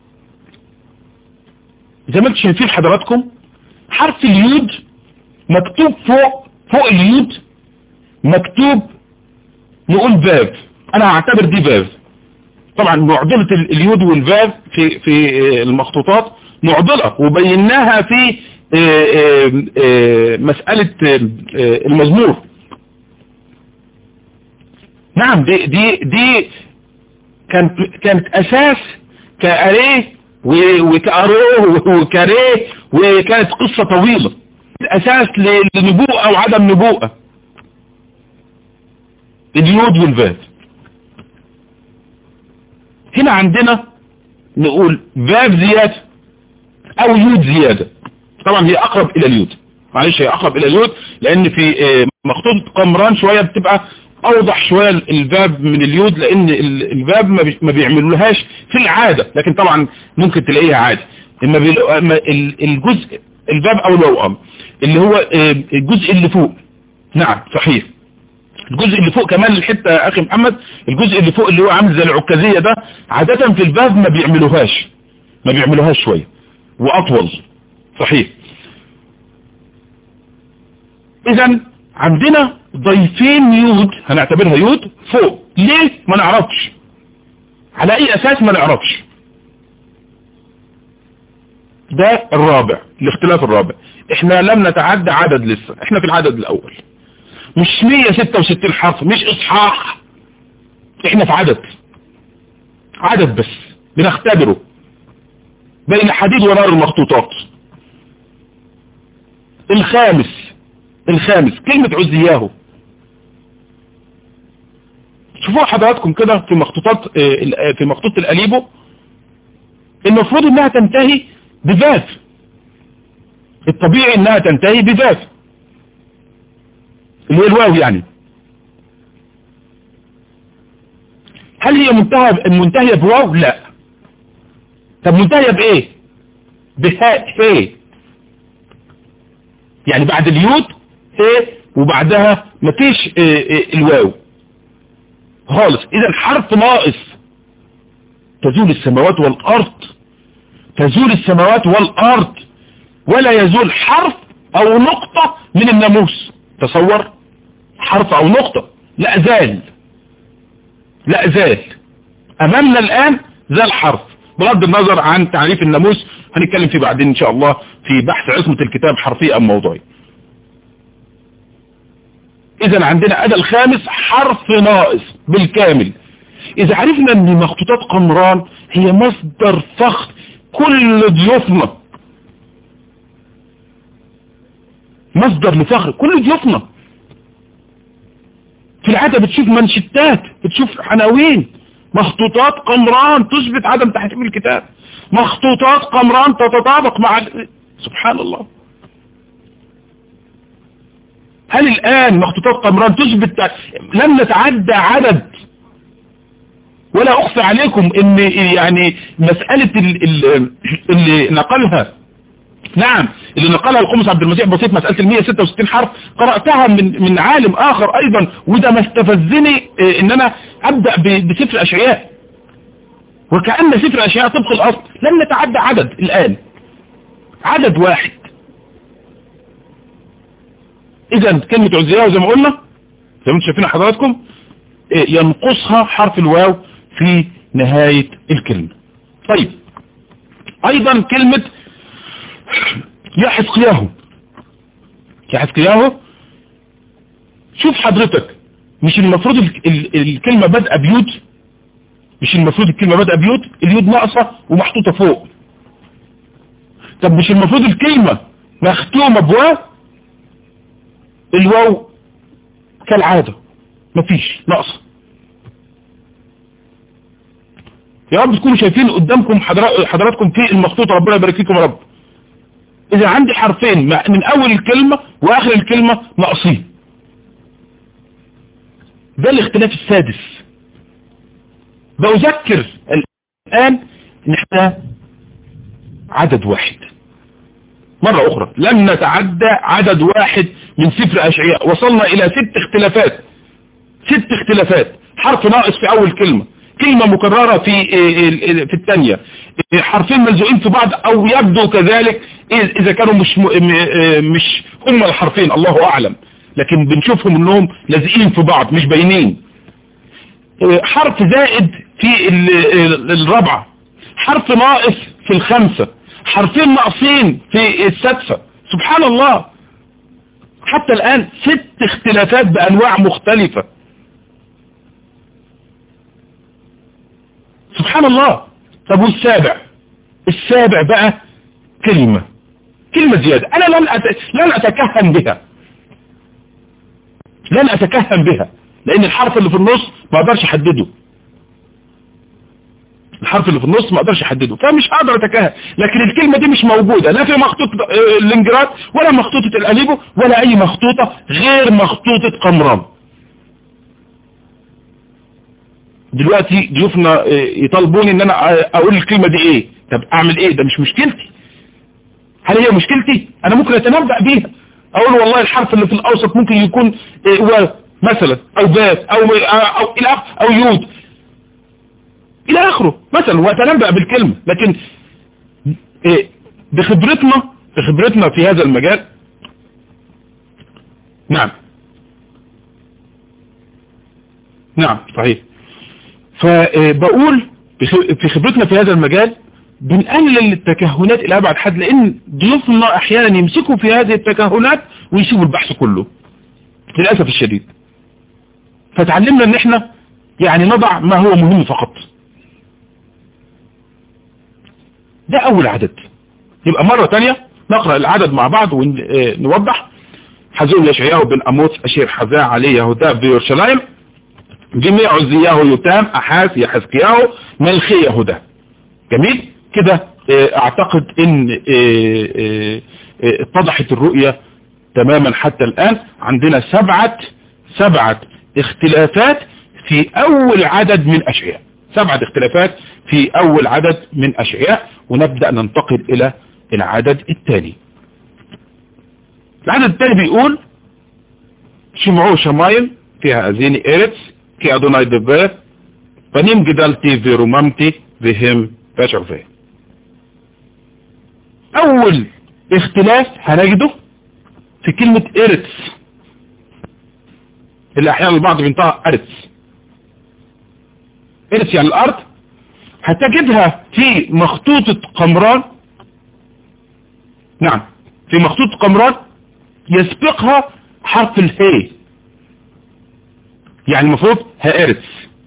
[SPEAKER 1] زي ما انتم شايفين حضراتكم حرف اليود مكتوب فوق فوق اليود مكتوب نقول فاف انا هعتبر دي فاف طبعا معضلة اليود والفاف في في المخطوطات معضلة وبيناها في مسألة المزمور نعم دي دي دي كانت كانت اساس كاريه وكاروه وكاريه وكانت قصة طويلة اساس لنبوءة او عدم نبوءة اليود والفاف هنا عندنا نقول فاف زيادة او يود زيادة طبعا هي اقرب الى اليود معلش هي اقرب الى اليود لان في مخطوط قمران شوية بتبقى اوضح شوية الفاب من اليود لان الفاب ما بيعملولهاش في العادة لكن طبعا ممكن تلاقيها عادي اما الجزء الفاب او الوأم اللي هو الجزء اللي فوق نعم صحيح الجزء اللي فوق كمان الحتة يا اخي محمد الجزء اللي فوق اللي هو عامل زي العكازية ده عادة في الفاف ما بيعملوهاش ما بيعملوهاش شوية واطول صحيح اذا عندنا ضيفين يود هنعتبرها يود فوق ليه ما نعرفش على اي اساس ما نعرفش ده الرابع الاختلاف الرابع احنا لم نتعدى عدد لسه احنا في العدد الاول مش 166 حرف مش اصحاح احنا في عدد عدد بس بنختبره بين حديد ونار المخطوطات الخامس الخامس كلمة عزياه شوفوا حضراتكم كده في مخطوطات في مخطوط الأليبو المفروض انها تنتهي بذات الطبيعي انها تنتهي بذات اللي هي الواو يعني هل هي منتهى منتهية بواو لا طب منتهية بايه بهاء هي يعني بعد اليود هي وبعدها مفيش الواو خالص اذا حرف ناقص تزول السماوات والارض تزول السماوات والارض ولا يزول حرف او نقطة من الناموس تصور حرف او نقطة لا زال لا زال امامنا الان زال حرف بغض النظر عن تعريف الناموس هنتكلم فيه بعدين ان شاء الله في بحث عصمة الكتاب حرفي ام موضوعي اذا عندنا ادى الخامس حرف ناقص بالكامل اذا عرفنا ان مخطوطات قمران هي مصدر فخر كل ضيوفنا مصدر لفخر كل ضيوفنا في العادة بتشوف منشتات بتشوف عناوين مخطوطات قمران تثبت عدم تحريف الكتاب مخطوطات قمران تتطابق مع سبحان الله هل الآن مخطوطات قمران تثبت لم نتعدى عدد ولا أخفى عليكم ان يعني مسألة اللي نقلها نعم اللي نقلها القمص عبد المسيح بسيط مسألة ال 166 حرف قرأتها من من عالم آخر أيضا وده ما استفزني ان انا أبدأ بسفر أشعياء وكأن سفر أشعياء طبق الأصل لم نتعدى عدد الآن عدد واحد اذا كلمة عزياء زي ما قلنا زي ما انتم شايفين حضراتكم ينقصها حرف الواو في نهاية الكلمة طيب ايضا كلمة يحسقياه يحسقياه شوف حضرتك مش المفروض الكلمة بدأ بيود مش المفروض الكلمة بدأ بيود اليود ناقصة ومحطوطة فوق طب مش المفروض الكلمة مختومة بواو الواو كالعادة مفيش نقص يا رب تكونوا شايفين قدامكم حضراتكم في المخطوط ربنا يبارك فيكم يا رب اذا عندي حرفين من اول الكلمة واخر الكلمة ناقصين ده الاختلاف السادس بأذكر الآن ان احنا عدد واحد مرة اخرى لم نتعدى عدد واحد من سفر اشعياء وصلنا الى ست اختلافات ست اختلافات حرف ناقص في اول كلمة كلمة مكررة في في الثانية حرفين ملزوقين في بعض او يبدو كذلك اذا كانوا مش مش هم الحرفين الله اعلم لكن بنشوفهم انهم لازقين في بعض مش باينين حرف زائد في الرابعة حرف ناقص في الخمسة حرفين ناقصين في السادسة سبحان الله حتى الآن ست اختلافات بأنواع مختلفة سبحان الله طب والسابع السابع بقى كلمة كلمة زيادة أنا لن, أت... لن أتكهن بها لن أتكهن بها لأن الحرف اللي في النص ما أقدرش أحدده الحرف اللي في النص ما اقدرش احدده فمش هقدر اتكهن لكن الكلمة دي مش موجودة لا في مخطوط الانجراد ولا مخطوطة الاليبو ولا اي مخطوطة غير مخطوطة قمران دلوقتي ضيوفنا يطالبوني ان انا اقول الكلمة دي ايه طب اعمل ايه ده مش مشكلتي هل هي مشكلتي انا ممكن اتنبأ بيها اقول والله الحرف اللي في الاوسط ممكن يكون واو مثلا او بات او او الى او يود الى اخره مثلا واتنبأ بالكلمة لكن إيه بخبرتنا بخبرتنا في هذا المجال نعم نعم صحيح فبقول في خبرتنا في هذا المجال بنقلل التكهنات الى ابعد حد لان ضيوفنا احيانا يمسكوا في هذه التكهنات ويسيبوا البحث كله للاسف الشديد فتعلمنا ان احنا يعني نضع ما هو مهم فقط ده اول عدد يبقى مرة تانية نقرأ العدد مع بعض ونوضح حزون يشعياه بن أموس أشير حزاء علي يهودا بيرشلايم جميع عزياه يتام أحاس يحزكياه ملخي يهودا جميل كده اعتقد ان اتضحت الرؤية تماما حتى الآن عندنا سبعة سبعة اختلافات في أول عدد من أشعياء سبعة اختلافات في أول عدد من أشعياء ونبدأ ننتقل إلى العدد التالي العدد التالي بيقول شمعو شمايل فيها أزيني إيرتس كي أدوناي دبير بنيم جدالتي في رمامتي بهم بشر فيه أول اختلاف هنجده في كلمة إيرتس اللي أحيانا البعض بينطقها أرتس إرث يعني الأرض هتجدها في مخطوطة قمران نعم في مخطوطة قمران يسبقها حرف الهي يعني المفروض هائرث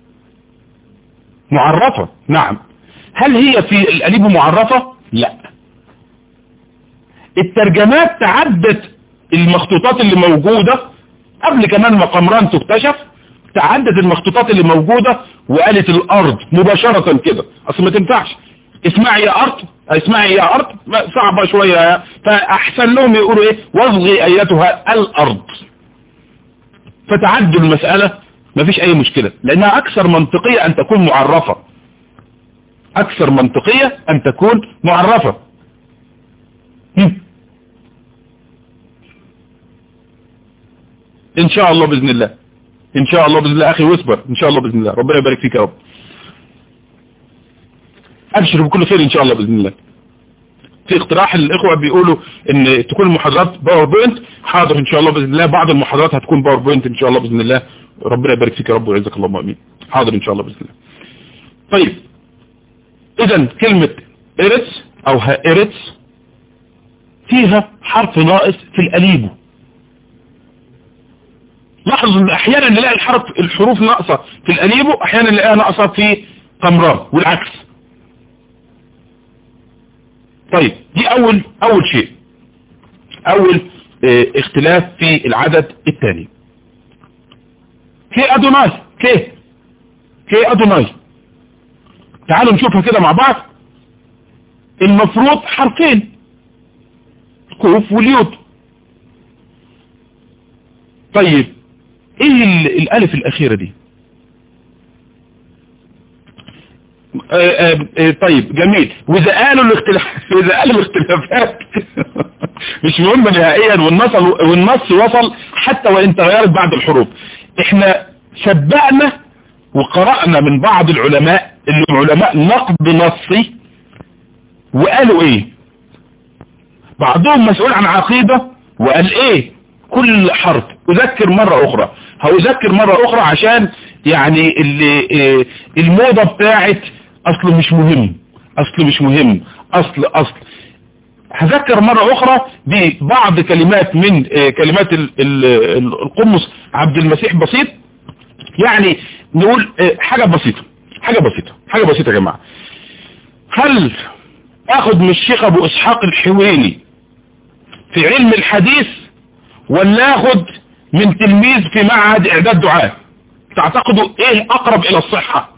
[SPEAKER 1] معرفة نعم هل هي في الأليب معرفة لا الترجمات تعدت المخطوطات اللي موجودة قبل كمان ما قمران تكتشف تعدد المخطوطات اللي موجودة وقالت الارض مباشرة كده اصل ما تنفعش اسمعي يا ارض اسمعي يا ارض صعبة شوية فاحسن لهم يقولوا ايه واصغي ايتها الارض فتعدوا المسألة ما فيش اي مشكلة لانها اكثر منطقية ان تكون معرفة اكثر منطقية ان تكون معرفة ان شاء الله باذن الله ان شاء الله باذن الله اخي واصبر ان شاء الله باذن الله ربنا يبارك فيك يا رب ابشر بكل خير ان شاء الله باذن الله في اقتراح الاخوه بيقولوا ان تكون المحاضرات باوربوينت حاضر ان شاء الله باذن الله بعض المحاضرات هتكون باوربوينت ان شاء الله باذن الله ربنا يبارك فيك يا رب ويعزك اللهم امين حاضر ان شاء الله باذن الله طيب اذا كلمه اريتس او هائرتس فيها حرف ناقص في الاليبو لاحظوا ان احيانا نلاقي الحرف الحروف ناقصة في الاليبو احيانا نلاقيها ناقصة في قمران والعكس طيب دي اول اول شيء اول اه اختلاف في العدد الثاني كي ادوناي كي كي ادوناي تعالوا نشوفها كده مع بعض المفروض حرفين كوف واليود طيب ايه الالف الاخيرة دي آآ آآ طيب جميل واذا قالوا الاختلاف اذا قالوا الاختلافات مش مهم نهائيا والنص والنص وصل حتى وان تغيرت بعد الحروف احنا سبقنا وقرأنا من بعض العلماء اللي علماء نقد نصي وقالوا ايه بعضهم مسؤول عن عقيدة وقال ايه كل حرف اذكر مرة اخرى هأذكر مرة اخرى عشان يعني اللي الموضة بتاعت اصل مش مهم اصل مش مهم اصل اصل هذكر مرة اخرى ببعض كلمات من كلمات القمص عبد المسيح بسيط يعني نقول حاجة بسيطة حاجة بسيطة حاجة بسيطة يا جماعة هل اخد من الشيخ ابو اسحاق الحويني في علم الحديث ولا اخد من تلميذ في معهد اعداد دعاء تعتقدوا ايه اقرب الى الصحة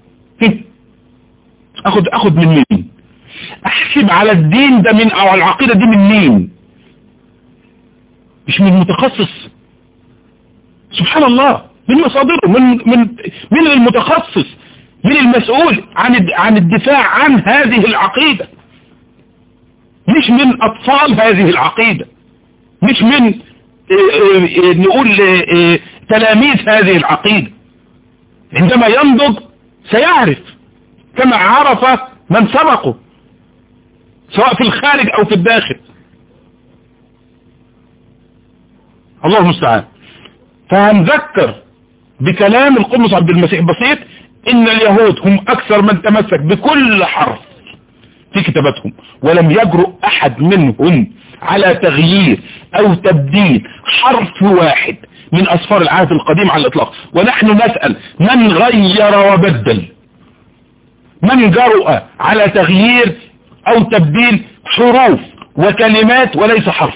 [SPEAKER 1] اخد اخد من مين احسب على الدين ده من او العقيدة دي من مين مش من متخصص سبحان الله من مصادره من من من المتخصص من المسؤول عن عن الدفاع عن هذه العقيدة مش من اطفال هذه العقيدة مش من نقول تلاميذ هذه العقيدة عندما ينضج سيعرف كما عرف من سبقه سواء في الخارج او في الداخل الله المستعان فهنذكر بكلام القمص عبد المسيح بسيط ان اليهود هم اكثر من تمسك بكل حرف في كتاباتهم ولم يجرؤ احد منهم على تغيير او تبديل حرف واحد من اسفار العهد القديم على الاطلاق ونحن نسأل من غير وبدل من جرؤ على تغيير او تبديل حروف وكلمات وليس حرف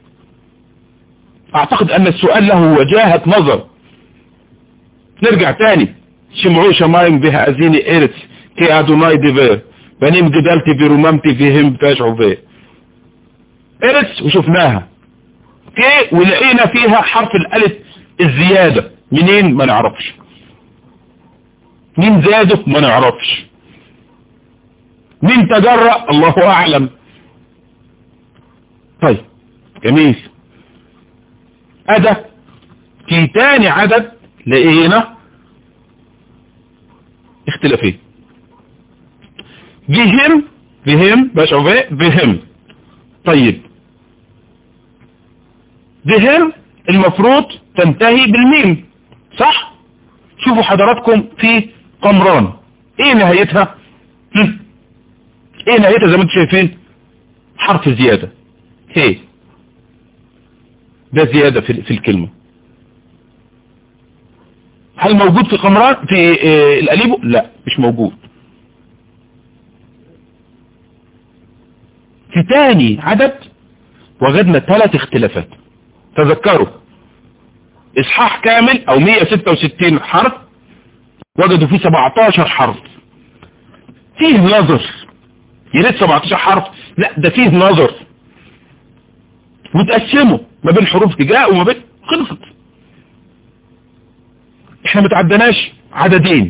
[SPEAKER 1] اعتقد ان السؤال له وجاهة نظر نرجع تاني شمعو شمايم بها ازيني ايرتس كي ادوناي ديفير بنيم جدالتي في رمامتي فيهم بتاشعو فيه ايرتس وشفناها كي ولقينا فيها حرف الالف الزيادة منين ما نعرفش مين زاده ما نعرفش مين تجرأ الله اعلم طيب جميل ادى في تاني عدد لقينا اختلافين بهم بهم باش بهم طيب بهم المفروض تنتهي بالميم صح شوفوا حضراتكم في قمران ايه نهايتها ايه نهايتها زي ما انتم شايفين حرف زيادة هي ده زيادة في, في الكلمة هل موجود في قمران في اه الاليبو لا مش موجود في تاني عدد وجدنا ثلاث اختلافات تذكروا اصحاح كامل او 166 حرف وجدوا فيه 17 حرف فيه نظر يا ريت 17 حرف لا ده فيه نظر وتقسموا ما بين حروف تجاء وما بين خلصت احنا ما تعدناش عددين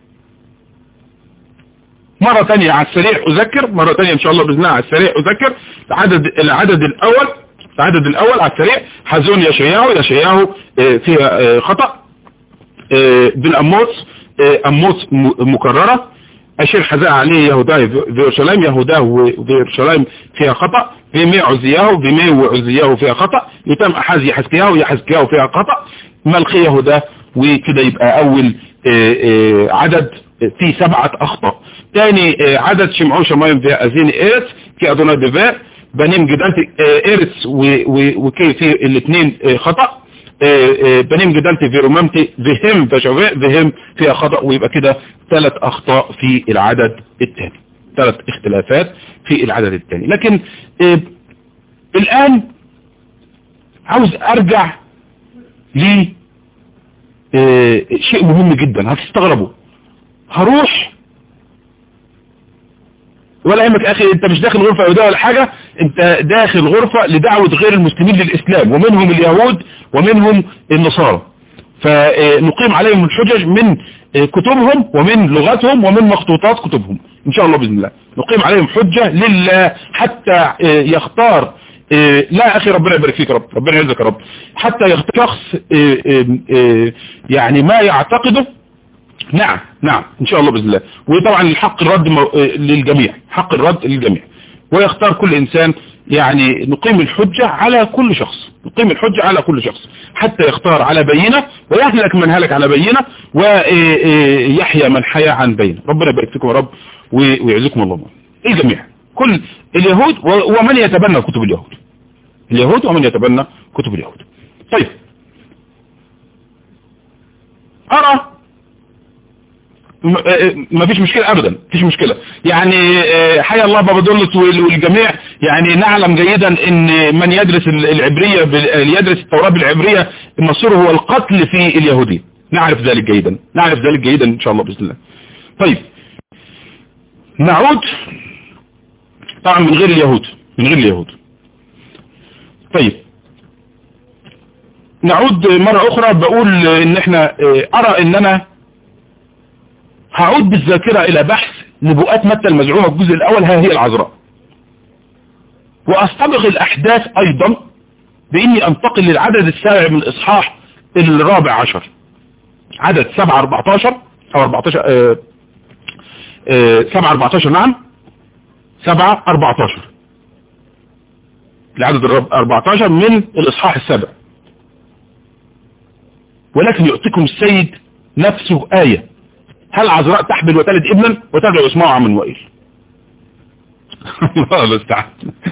[SPEAKER 1] مرة تانية على السريع اذكر مرة تانية ان شاء الله باذن الله على السريع اذكر العدد العدد الاول العدد الاول على السريع حزون يشياهو يشياهو فيها خطأ بالاموس اموس مكررة اشير حزاء عليه يهودا في اورشليم يهودا وفي اورشليم فيها خطأ بيمي عزياه بيمي وعزياه فيها خطأ يتم احاز يحزكياه يحزكياه فيها خطأ ملخي يهودا وكده يبقى اول عدد في سبعة اخطاء تاني عدد شمعو شمايم في ازين ايرس في ادونا دفاع بنيم جدالتي ايرس وكي في الاثنين خطأ بنيم جدالتي في رمامتي فهم فشوفاء فهم فيها خطأ ويبقى كده ثلاث اخطاء في العدد الثاني ثلاث اختلافات في العدد الثاني لكن الان عاوز ارجع ل شيء مهم جدا هتستغربوا هروح ولا يهمك اخي انت مش داخل غرفة يهودية ولا حاجة انت داخل غرفة لدعوة غير المسلمين للاسلام ومنهم اليهود ومنهم النصارى فنقيم عليهم الحجج من كتبهم ومن لغتهم ومن مخطوطات كتبهم ان شاء الله باذن الله نقيم عليهم حجة لله حتى يختار لا اخي ربنا يبارك فيك رب ربنا يعزك يا رب حتى يختار شخص يعني ما يعتقده نعم نعم ان شاء الله باذن الله وطبعا الحق الرد للجميع حق الرد للجميع ويختار كل انسان يعني نقيم الحجة على كل شخص نقيم الحجة على كل شخص حتى يختار على بينة ويهلك من هلك على بينة ويحيى من حيا عن بينة ربنا يبارك فيكم يا رب ويعزكم الله الجميع كل اليهود ومن يتبنى كتب اليهود اليهود ومن يتبنى كتب اليهود طيب أرى ما فيش مشكلة ابدا فيش مشكلة يعني حيا الله بابا دولت والجميع يعني نعلم جيدا ان من يدرس العبرية يدرس التوراة بالعبرية مصيره هو القتل في اليهودية نعرف ذلك جيدا نعرف ذلك جيدا ان شاء الله بإذن الله طيب نعود طبعا من غير اليهود من غير اليهود طيب نعود مرة اخرى بقول ان احنا ارى ان انا هعود بالذاكرة الى بحث نبوءات متى المزعومة الجزء الاول ها هي العذراء واستبغ الاحداث ايضا باني انتقل للعدد السابع من الاصحاح الرابع عشر عدد سبعة اربعتاشر او اربعتاشر اه اه سبعة اربعتاشر نعم سبعة اربعتاشر العدد اربعتاشر من الاصحاح السابع ولكن يعطيكم السيد نفسه آية هل عذراء تحبل وتلد ابنا وتدعو اسمه عم وائل الله المستعان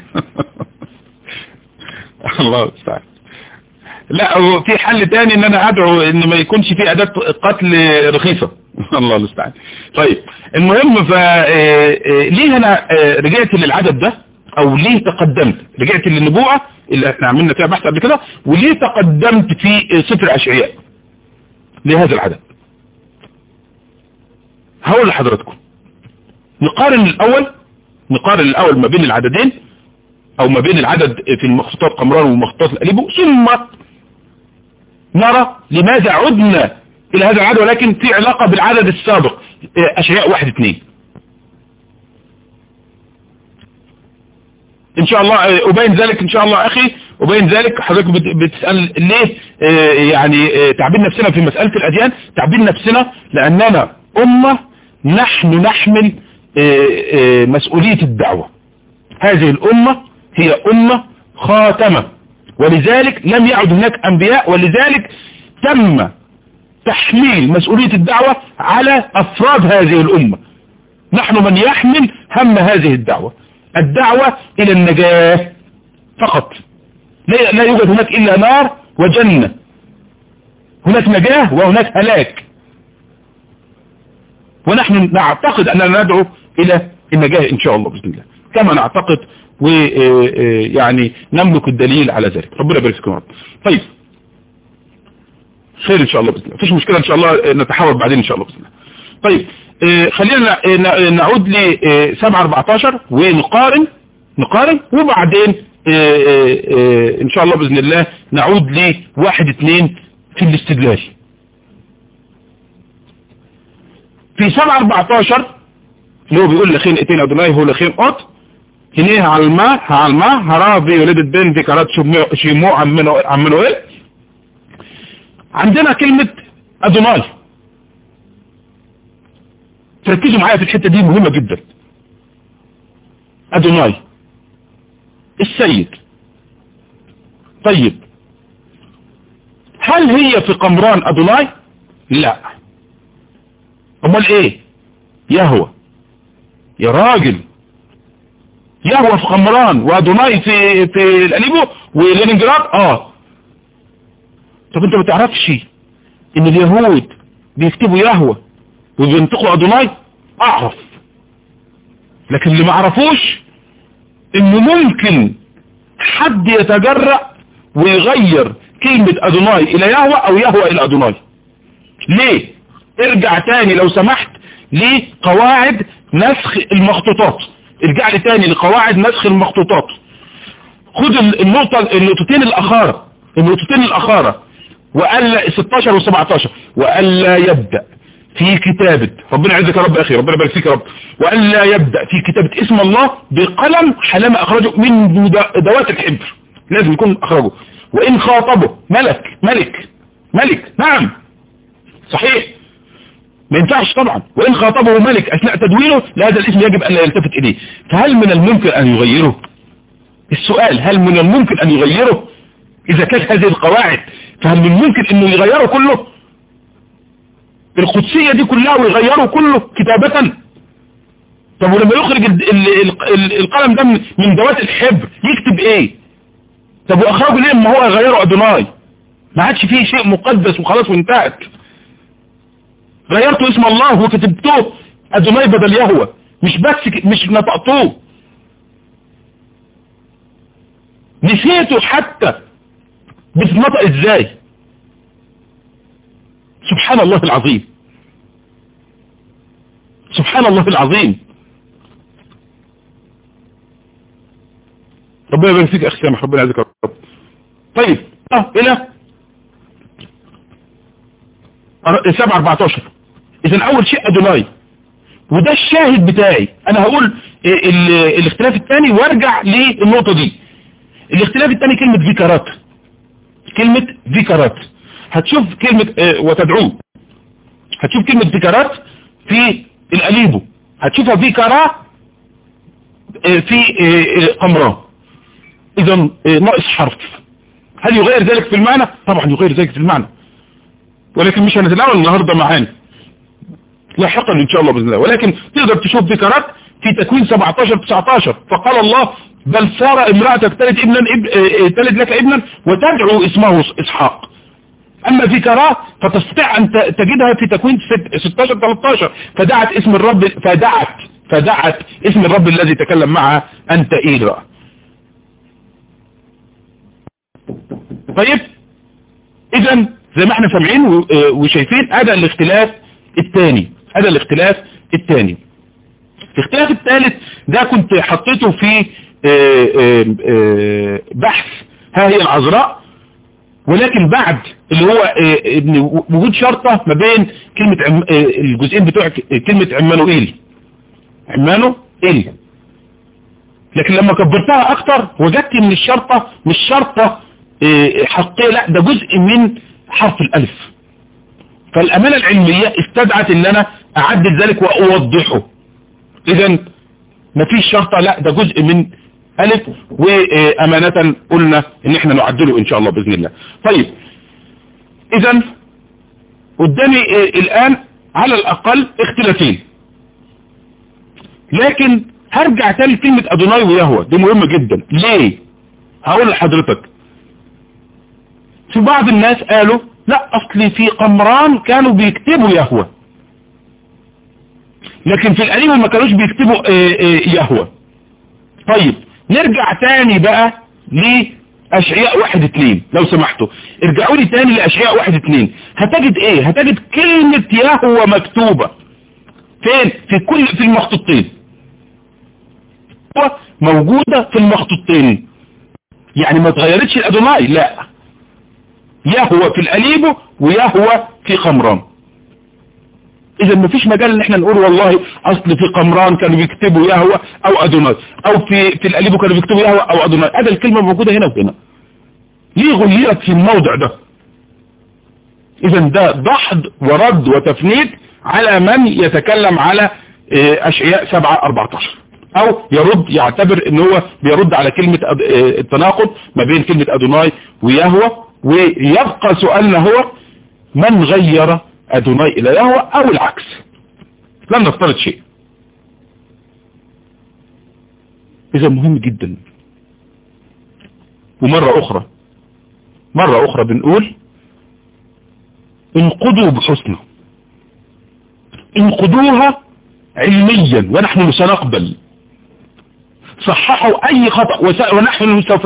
[SPEAKER 1] الله المستعان لا في حل تاني ان انا ادعو ان ما يكونش في اداة قتل رخيصة الله المستعان طيب المهم ف ليه انا رجعت للعدد ده او ليه تقدمت رجعت للنبوءة اللي احنا عملنا فيها بحث قبل كده وليه تقدمت في سفر اشعياء لهذا العدد هقول لحضراتكم نقارن الاول نقارن الاول ما بين العددين او ما بين العدد في المخطوطات قمران ومخطوطات الاليبو ثم نرى لماذا عدنا الى هذا العدد ولكن في علاقة بالعدد السابق اشعياء واحد اثنين ان شاء الله ابين ذلك ان شاء الله اخي ابين ذلك حضرتك بتسأل ليه يعني تعبين نفسنا في مسألة الاديان تعبين نفسنا لاننا امة نحن نحمل مسؤولية الدعوة هذه الامة هي امة خاتمة ولذلك لم يعد هناك انبياء ولذلك تم تحميل مسؤولية الدعوة على افراد هذه الامة نحن من يحمل هم هذه الدعوة الدعوة الى النجاة فقط لا يوجد هناك الا نار وجنة هناك نجاة وهناك هلاك ونحن نعتقد اننا ندعو الى النجاة ان شاء الله بإذن الله كما نعتقد ويعني نملك الدليل على ذلك ربنا يبارك فيكم رب طيب خير ان شاء الله باذن الله مفيش مشكله ان شاء الله نتحاور بعدين ان شاء الله باذن الله طيب خلينا نعود ل 7 14 ونقارن نقارن وبعدين ان شاء الله باذن الله نعود ل 1 2 في الاستدلال في 7 14 اللي هو بيقول لخين اتين ادوناي هو لخين قط هنيه على الماء على الماء هرابي ولدت بين ذكرات شموع عمنو ايه عندنا كلمة ادوناي تركزوا معايا في الحتة دي مهمة جدا ادوناي السيد طيب هل هي في قمران ادوناي لا امال ايه يهوى يا راجل يهوى في قمران وادوناي في في الاليبو ولينينجراد اه طب انت ما تعرفش ان اليهود بيكتبوا يهوى وبينطقوا ادوناي اعرف لكن اللي ما اعرفوش انه ممكن حد يتجرأ ويغير كلمة ادوناي الى يهوى او يهوى الى ادوناي ليه ارجع تاني لو سمحت لقواعد نسخ المخطوطات ارجع لي تاني لقواعد نسخ المخطوطات خد النقطة النقطتين الاخارة النقطتين الاخارة وقال 16 و17 وألا يبدأ في كتابة ربنا يعزك يا رب أخي ربنا يبارك فيك يا رب وألا يبدأ في كتابة اسم الله بقلم حلما أخرجه من دوات الحبر لازم يكون أخرجه وإن خاطبه ملك ملك ملك نعم صحيح ما ينفعش طبعا وإن خاطبه ملك أثناء تدوينه لهذا الاسم يجب أن لا يلتفت إليه فهل من الممكن أن يغيره السؤال هل من الممكن أن يغيره إذا كانت هذه القواعد فهل من الممكن أنه يغيره كله القدسية دي كلها ويغيره كله كتابة طب ولما يخرج ال ال ال القلم ده من ذوات الحبر يكتب ايه طب واخرجه ليه ما هو يغيره ادوناي ما عادش فيه شيء مقدس وخلاص وانتهت غيرتوا اسم الله وكتبتوه ادوناي بدل يهوى مش بس مش نطقتوه نسيتوا حتى بتنطق ازاي سبحان الله العظيم سبحان الله العظيم ربنا يبارك فيك اخي سامح ربنا يعزك يا رب طيب اه الى 7 14 اذا اول شيء ادوناي وده الشاهد بتاعي انا هقول الاختلاف الثاني وارجع للنقطة دي الاختلاف الثاني كلمة ذكرات كلمة ذكرات هتشوف كلمة اه وتدعوه هتشوف كلمة ذكرات في الأليبو هتشوفها ذكرى اه في اه قمران اذا ناقص حرف هل يغير ذلك في المعنى طبعا يغير ذلك في المعنى ولكن مش هنتناول النهاردة معانا لاحقا ان شاء الله باذن الله ولكن تقدر تشوف ذكرات في تكوين 17 19 فقال الله بل صار امرأتك تلد ابنا اب... تلد لك ابنا وتدعو اسمه اسحاق اما ذكراه فتستطيع ان تجدها في تكوين 16 13 فدعت اسم الرب فدعت فدعت اسم الرب الذي تكلم معها انت ايرا طيب اذا زي ما احنا سامعين وشايفين هذا الاختلاف الثاني هذا الاختلاف الثاني الاختلاف الثالث ده كنت حطيته في بحث ها هي العذراء ولكن بعد اللي هو وجود شرطة ما بين كلمة الجزئين بتوع كلمة عمانوئيل عمانوئيل لكن لما كبرتها اكتر وجدت ان الشرطة مش شرطة حقيقية لا ده جزء من حرف الالف فالامانة العلمية استدعت ان انا اعدل ذلك واوضحه اذا مفيش شرطة لا ده جزء من ألف وأمانة قلنا إن إحنا نعدله إن شاء الله بإذن الله طيب إذا قدامي الآن على الأقل اختلافين لكن هرجع تاني كلمة أدوناي ويهوى دي مهمة جدا ليه هقول لحضرتك في بعض الناس قالوا لا أصلي في قمران كانوا بيكتبوا يهوى لكن في القديم ما كانوش بيكتبوا يهوى طيب نرجع تاني بقى لأشعياء واحد اتنين لو سمحتوا ارجعوا لي تاني لأشعياء واحد اتنين هتجد ايه هتجد كلمة يهوى مكتوبة فين في كل في المخطوطين موجودة في المخطوطين يعني ما تغيرتش الادوناي لا يهوى في الاليبو ويهوى في قمران اذا ما فيش مجال ان احنا نقول والله اصل في قمران كانوا بيكتبوا يهوى او ادوناي او في في الاليبو كانوا بيكتبوا يهوى او ادوناي هذا الكلمة موجودة هنا وهنا ليه غيرت في الموضع ده اذا ده دحض ورد وتفنيد على من يتكلم على اشعياء 7 14 او يرد يعتبر ان هو بيرد على كلمة التناقض ما بين كلمة ادوناي ويهوى ويبقى سؤالنا هو من غير أدوناي إلى يهوى أو العكس لم نفترض شيء إذا مهم جدا ومرة أخرى مرة أخرى بنقول انقضوا بحسنى انقضوها علميا ونحن سنقبل صححوا أي خطأ ونحن سوف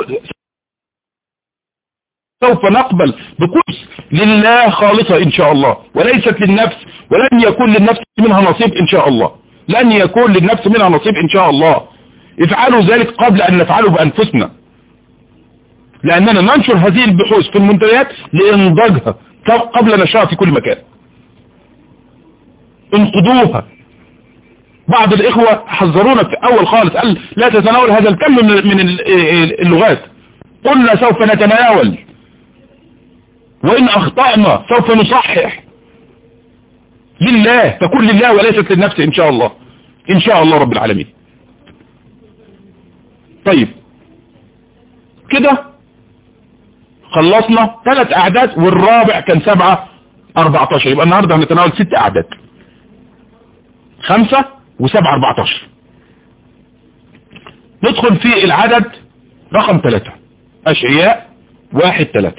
[SPEAKER 1] سوف نقبل بكرس لله خالصة إن شاء الله وليست للنفس ولن يكون للنفس منها نصيب إن شاء الله لن يكون للنفس منها نصيب إن شاء الله افعلوا ذلك قبل أن نفعله بأنفسنا لأننا ننشر هذه البحوث في المنتديات لإنضاجها قبل نشرها في كل مكان انقضوها بعض الإخوة حذرونا في أول خالص قال لا تتناول هذا الكم من اللغات قلنا سوف نتناول وإن أخطأنا سوف نصحح لله تكون لله وليست للنفس إن شاء الله إن شاء الله رب العالمين طيب كده خلصنا ثلاث أعداد والرابع كان سبعة 14 يبقى النهاردة هنتناول ست أعداد خمسة وسبعة 14 ندخل في العدد رقم ثلاثة أشعياء واحد ثلاثة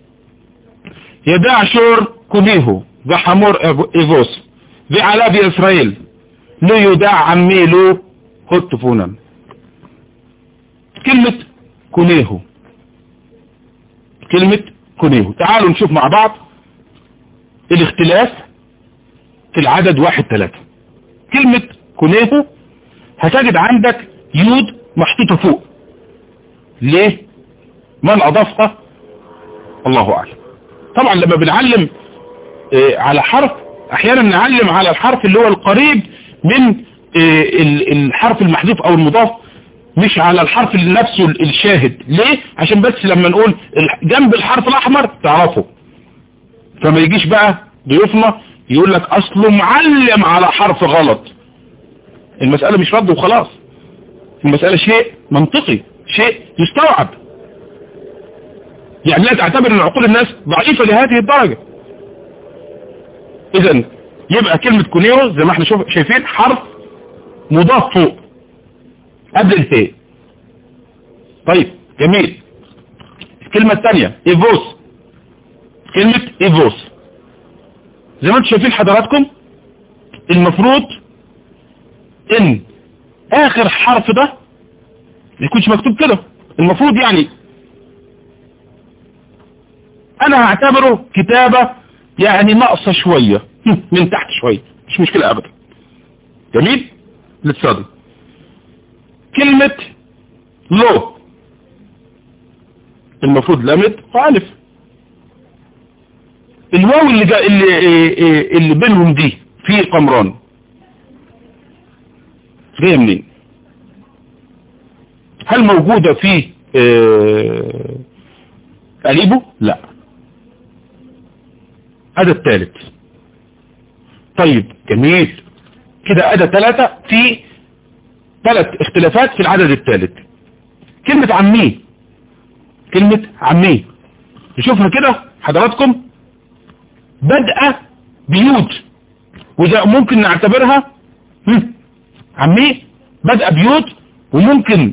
[SPEAKER 1] يدع شور كليه وحمور إيفوس ועלה בישראל לא ידע עמי לו هتفونا كلمة كنيه كلمة كنيه تعالوا نشوف مع بعض الاختلاف في العدد واحد ثلاثة كلمة كنيه هتجد عندك يود محطوطة فوق ليه من اضافها الله اعلم طبعا لما بنعلم اه على حرف احيانا نعلم على الحرف اللي هو القريب من اه الحرف المحذوف او المضاف مش على الحرف نفسه الشاهد ليه عشان بس لما نقول جنب الحرف الاحمر تعرفه فما يجيش بقى ضيوفنا يقول لك اصله معلم على حرف غلط المسألة مش رد وخلاص المسألة شيء منطقي شيء يستوعب يعني لا تعتبر ان عقول الناس ضعيفة لهذه الدرجة اذا يبقى كلمة كونيو زي ما احنا شوف شايفين حرف مضاف فوق قبل الهاء طيب جميل الكلمة الثانية ايفوس كلمة ايفوس زي ما انتم شايفين حضراتكم المفروض ان اخر حرف ده ما يكونش مكتوب كده المفروض يعني انا هعتبره كتابة يعني ناقصة شوية من تحت شوية مش مشكلة ابدا جميل للصدر كلمة لو المفروض لامد وألف الواو اللي, جا اللي, اللي بينهم دي في قمران جايه منين هل موجودة في قريبه لا أدى الثالث طيب جميل كده أدى ثلاثة في ثلاث اختلافات في العدد الثالث كلمة عميه كلمة عميه نشوفها كده حضراتكم بدأ بيوت وده ممكن نعتبرها عميه بدأ بيوت وممكن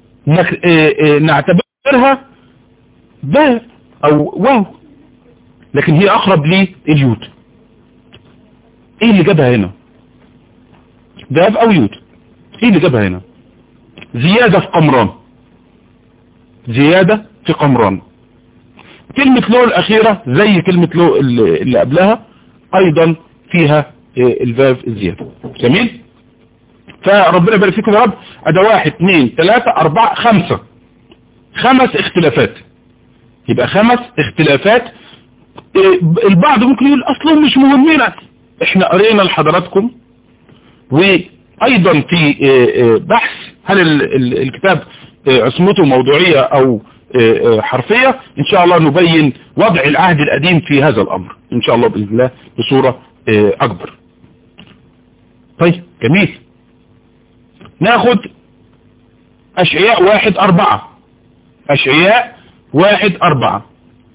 [SPEAKER 1] نعتبرها باء او واو لكن هي اقرب لليوت ايه اللي جابها هنا داب او يوت ايه اللي جابها هنا زيادة في قمران زيادة في قمران كلمة لو الاخيرة زي كلمة لو اللي قبلها ايضا فيها الفاف الزيادة جميل فربنا يبارك فيكم يا رب ادي واحد اثنين ثلاثة اربعة خمسة خمس اختلافات يبقى خمس اختلافات البعض ممكن يقول اصلهم مش مهمين احنا قرينا لحضراتكم وايضا في بحث هل الكتاب عصمته موضوعية او حرفية ان شاء الله نبين وضع العهد القديم في هذا الامر ان شاء الله بإذن الله بصورة اكبر طيب جميل ناخد اشعياء واحد اربعة اشعياء واحد اربعة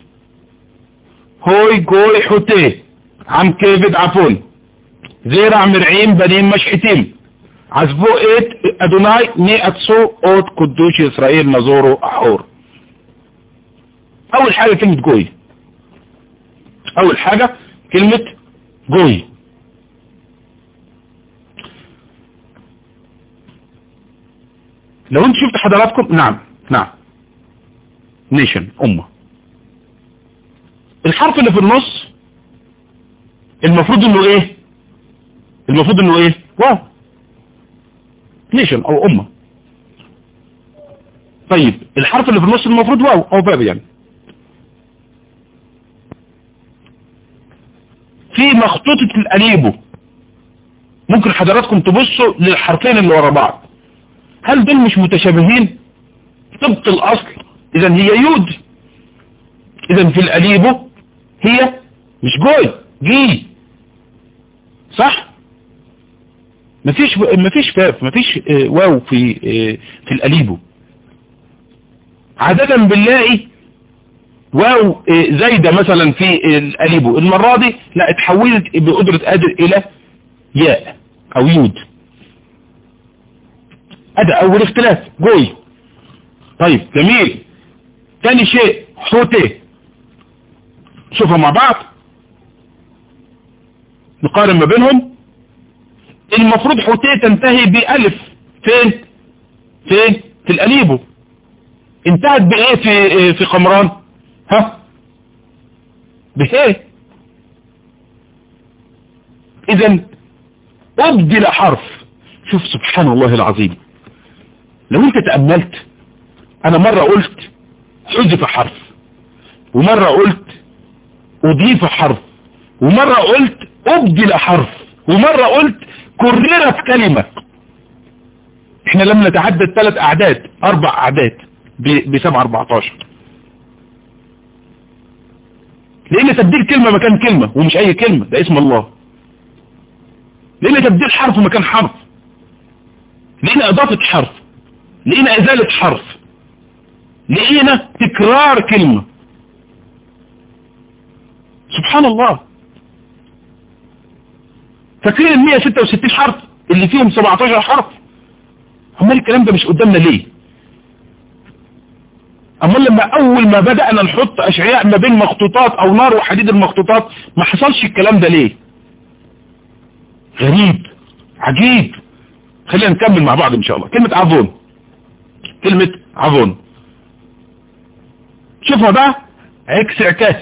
[SPEAKER 1] هوي جوي حوتي عم كيفد عفون زيرع مرعين بنين مشحتين عزبو ايت ادوناي ني اتسو اوت قدوش اسرائيل نزورو احور اول حاجة كلمة جوي اول حاجة كلمة جوي لو انت شفت حضراتكم نعم نعم نيشن امة الحرف اللي في النص المفروض انه ايه المفروض انه ايه واو نيشن او امة طيب الحرف اللي في النص المفروض واو او باب يعني في مخطوطة الاليبو ممكن حضراتكم تبصوا للحرفين اللي ورا بعض هل دول مش متشابهين طبق الاصل اذا هي يود اذا في الاليبو هي مش جوي جي صح مفيش مفيش فاف مفيش واو في في الاليبو عادة بنلاقي واو زايدة مثلا في الاليبو المرة دي لا اتحولت بقدرة قادر الى ياء او يود ادى اول اختلاف جوي طيب جميل تاني شيء حوتي شوفوا مع بعض نقارن ما بينهم المفروض حوتي تنتهي بألف فين فين في الأليبو انتهت بإيه في في قمران ها بإيه إذا أبدل حرف شوف سبحان الله العظيم لو انت تأملت انا مرة قلت حذف حرف ومرة قلت اضيف حرف ومرة قلت ابدل حرف ومرة قلت كررت كلمة احنا لم نتعدد ثلاث اعداد اربع اعداد بسبع اربعتاشر لان تبديل كلمة مكان كلمة ومش اي كلمة ده اسم الله لان تبديل حرف مكان حرف لقينا اضافة حرف لقينا ازالة حرف لقينا تكرار كلمة سبحان الله فاكرين ال 166 حرف اللي فيهم 17 حرف امال الكلام ده مش قدامنا ليه امال لما اول ما بدأنا نحط اشعياء ما بين مخطوطات او نار وحديد المخطوطات ما حصلش الكلام ده ليه غريب عجيب خلينا نكمل مع بعض ان شاء الله كلمة عفون كلمة عفون شوفها بقى عكس عكاس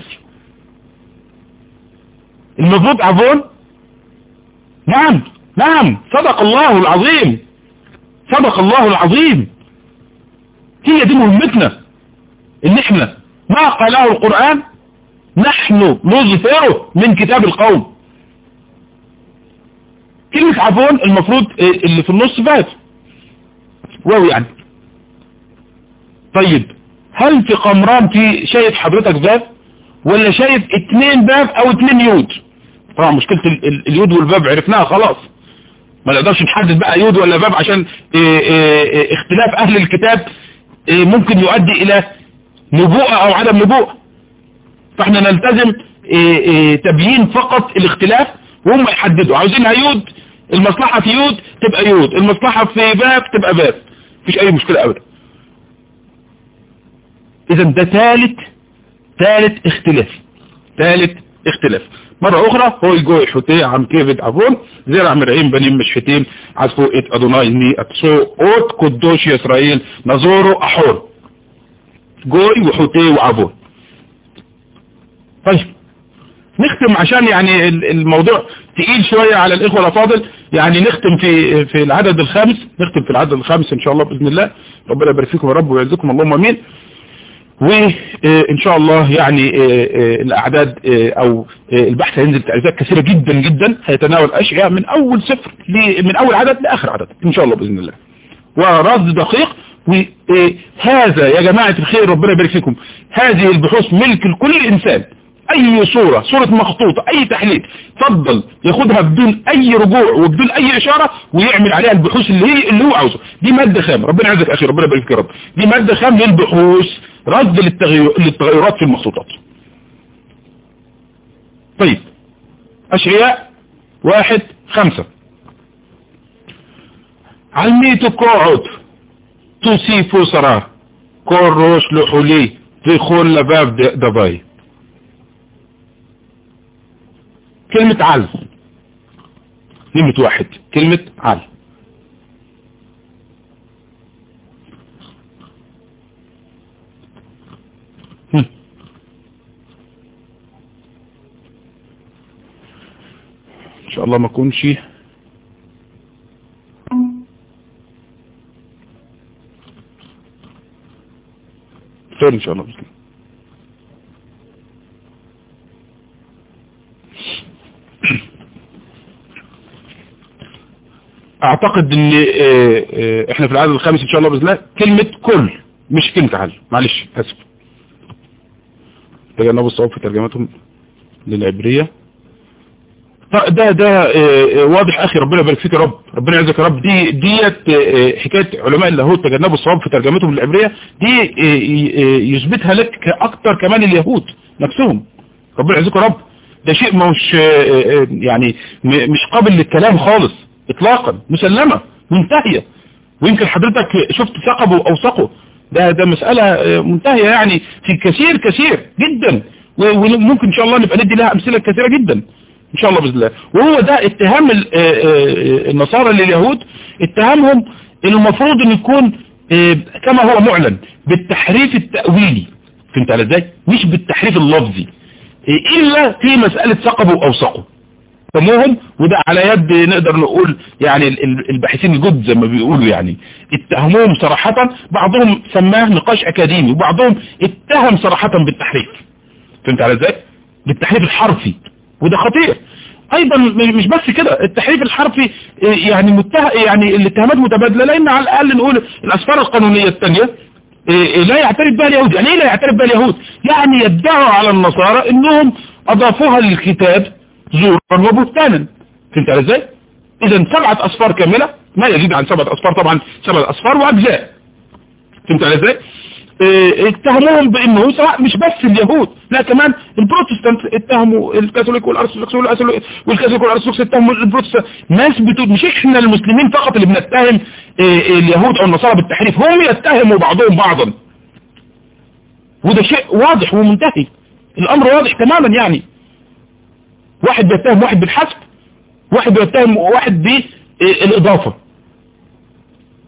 [SPEAKER 1] المفروض عفون نعم نعم صدق الله العظيم صدق الله العظيم هي دي مهمتنا ان احنا ما قاله القرآن نحن نظفره من كتاب القوم كلمة عفون المفروض اللي في النص فات واو يعني طيب هل في قمران في شايف حضرتك باب ولا شايف اتنين باب او اتنين يود طبعا مشكلة اليود والباب عرفناها خلاص ما نقدرش نحدد بقى يود ولا باب عشان إيه إيه اختلاف اهل الكتاب إيه ممكن يؤدي الى نبوءة او عدم نبوءة فاحنا نلتزم تبيين فقط الاختلاف وهم يحددوا عاوزينها يود المصلحة في يود تبقى يود المصلحة في باب تبقى باب مفيش اي مشكلة ابدا اذا ده ثالث ثالث اختلاف ثالث اختلاف مرة اخرى هو يجوي حوتي عم كيفد عفون زرع مرعين بنين مش حتيم عزفو ات ادوناي ني اتسو اوت قدوش اسرائيل نزورو احور جوي وحوتي وعفون طيب نختم عشان يعني الموضوع تقيل شوية على الإخوة الأفاضل يعني نختم في في العدد الخامس نختم في العدد الخامس إن شاء الله بإذن الله ربنا يبارك فيكم يا رب ويعزكم اللهم أمين وإن شاء الله يعني الأعداد أو البحث هينزل تعريفات كثيرة جدا جدا هيتناول أشياء من أول صفر من أول عدد لآخر عدد إن شاء الله بإذن الله ورصد دقيق وهذا يا جماعة الخير ربنا يبارك فيكم هذه البحوث ملك لكل إنسان اي صورة صورة مخطوطة اي تحليل تفضل ياخدها بدون اي رجوع وبدون اي اشارة ويعمل عليها البحوث اللي هي اللي هو عاوزه دي مادة خام ربنا يعزك اخي ربنا يبارك فيك يا رب دي مادة خام للبحوث رد للتغيرات في المخطوطات طيب اشعياء واحد خمسة علميت قاعد توسيفو سرار كوروش لحولي في خول لباب دبي كلمة عل كلمة واحد كلمة عل ان شاء الله ما اكونش خير ان شاء الله بسم اعتقد ان احنا في العدد الخامس ان شاء الله باذن الله كلمة كل مش كلمة عل معلش اسف تجنبوا الصواب في ترجمتهم للعبرية ده ده واضح اخي ربنا يبارك فيك يا رب ربنا يعزك يا رب دي ديت حكايه علماء اللاهوت تجنبوا الصواب في ترجمتهم للعبريه دي يثبتها لك اكتر كمان اليهود نفسهم ربنا يعزك يا رب ده شيء مش يعني مش قابل للكلام خالص اطلاقا مسلمة منتهية ويمكن حضرتك شفت ثقبه او ثقه ده ده مسألة منتهية يعني في كثير كثير جدا وممكن ان شاء الله نبقى ندي لها امثلة كثيرة جدا ان شاء الله بإذن الله وهو ده اتهام النصارى لليهود اتهامهم المفروض ان يكون كما هو معلن بالتحريف التأويلي فهمت على ازاي مش بالتحريف اللفظي الا في مسألة ثقبه او ثقه سموهم وده على يد نقدر نقول يعني الباحثين الجد زي ما بيقولوا يعني اتهموهم صراحة بعضهم سماه نقاش اكاديمي وبعضهم اتهم صراحة بالتحريف فهمت على ازاي بالتحريف الحرفي وده خطير ايضا مش بس كده التحريف الحرفي يعني مته يعني الاتهامات متبادلة لان على الاقل نقول الاسفار القانونية الثانية لا يعترف بها اليهود يعني ايه لا يعترف بها اليهود يعني يدعوا على النصارى انهم اضافوها للكتاب زورا وبهتانا فهمت على ازاي اذا سبعة اصفار كاملة ما يزيد عن سبعة اصفار طبعا سبعة اصفار واجزاء فهمت على ازاي اه اتهموهم بانه سواء مش بس اليهود لا كمان البروتستانت اتهموا الكاثوليك والارثوذكس والكاثوليك والارثوذكس اتهموا البروتستانت ناس بتقول مش احنا المسلمين فقط اللي بنتهم اه اليهود او النصارى بالتحريف هم يتهموا بعضهم بعضا وده شيء واضح ومنتهي الامر واضح تماما يعني واحد بيتهم واحد بالحسب واحد بيتهم واحد بالاضافة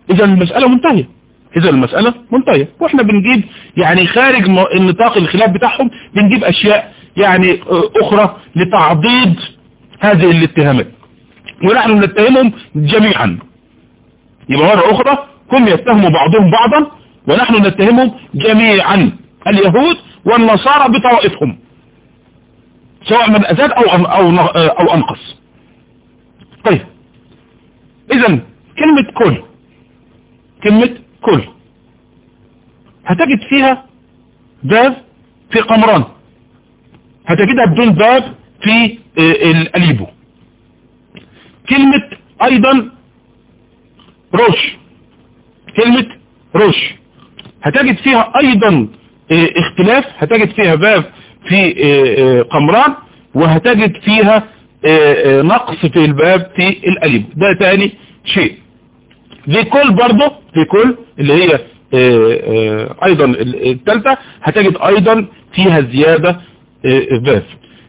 [SPEAKER 1] اذا المسألة منتهية اذا المسألة منتهية واحنا بنجيب يعني خارج النطاق الخلاف بتاعهم بنجيب اشياء يعني اخرى لتعضيد هذه الاتهامات ونحن نتهمهم جميعا يبقى مرة اخرى هم يتهموا بعضهم بعضا ونحن نتهمهم جميعا اليهود والنصارى بطوائفهم سواء من أزاد أو, أو, أو أنقص طيب إذا كلمة كل كلمة كل هتجد فيها باب في قمران هتجدها بدون باب في الأليبو كلمة أيضا روش كلمة روش هتجد فيها أيضا اختلاف هتجد فيها باب في قمران وهتجد فيها نقص في الباب في الأليب ده تاني شيء في كل برضه في كل اللي هي ايضا الثالثة هتجد ايضا فيها زيادة باب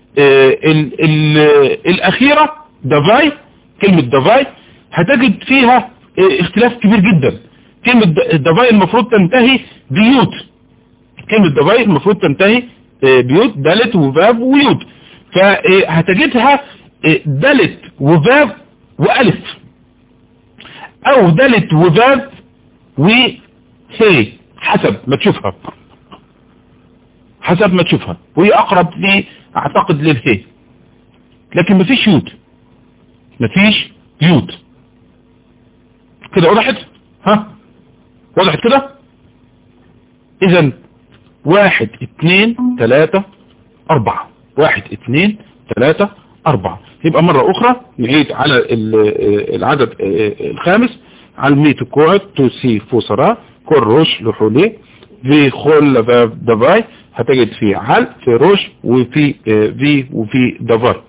[SPEAKER 1] الاخيرة دافاي كلمة دافاي هتجد فيها اختلاف كبير جدا كلمة دافاي المفروض تنتهي بيوت كلمة دافاي المفروض تنتهي بيوت دالت وفاب ويود فهتجدها دالت وفاب وألف أو دالت وفاب وهي حسب ما تشوفها حسب ما تشوفها وهي أقرب لي أعتقد للهي لكن مفيش يود مفيش يود كده وضحت ها وضحت كده اذا واحد اتنين تلاتة اربعة واحد اتنين تلاتة اربعة يبقى مرة اخرى نعيد على العدد الخامس على الميت كوعد توسي فوسرا كل روش لحولي في خول لفاف دفاي هتجد في عل في روش وفي في وفي دفار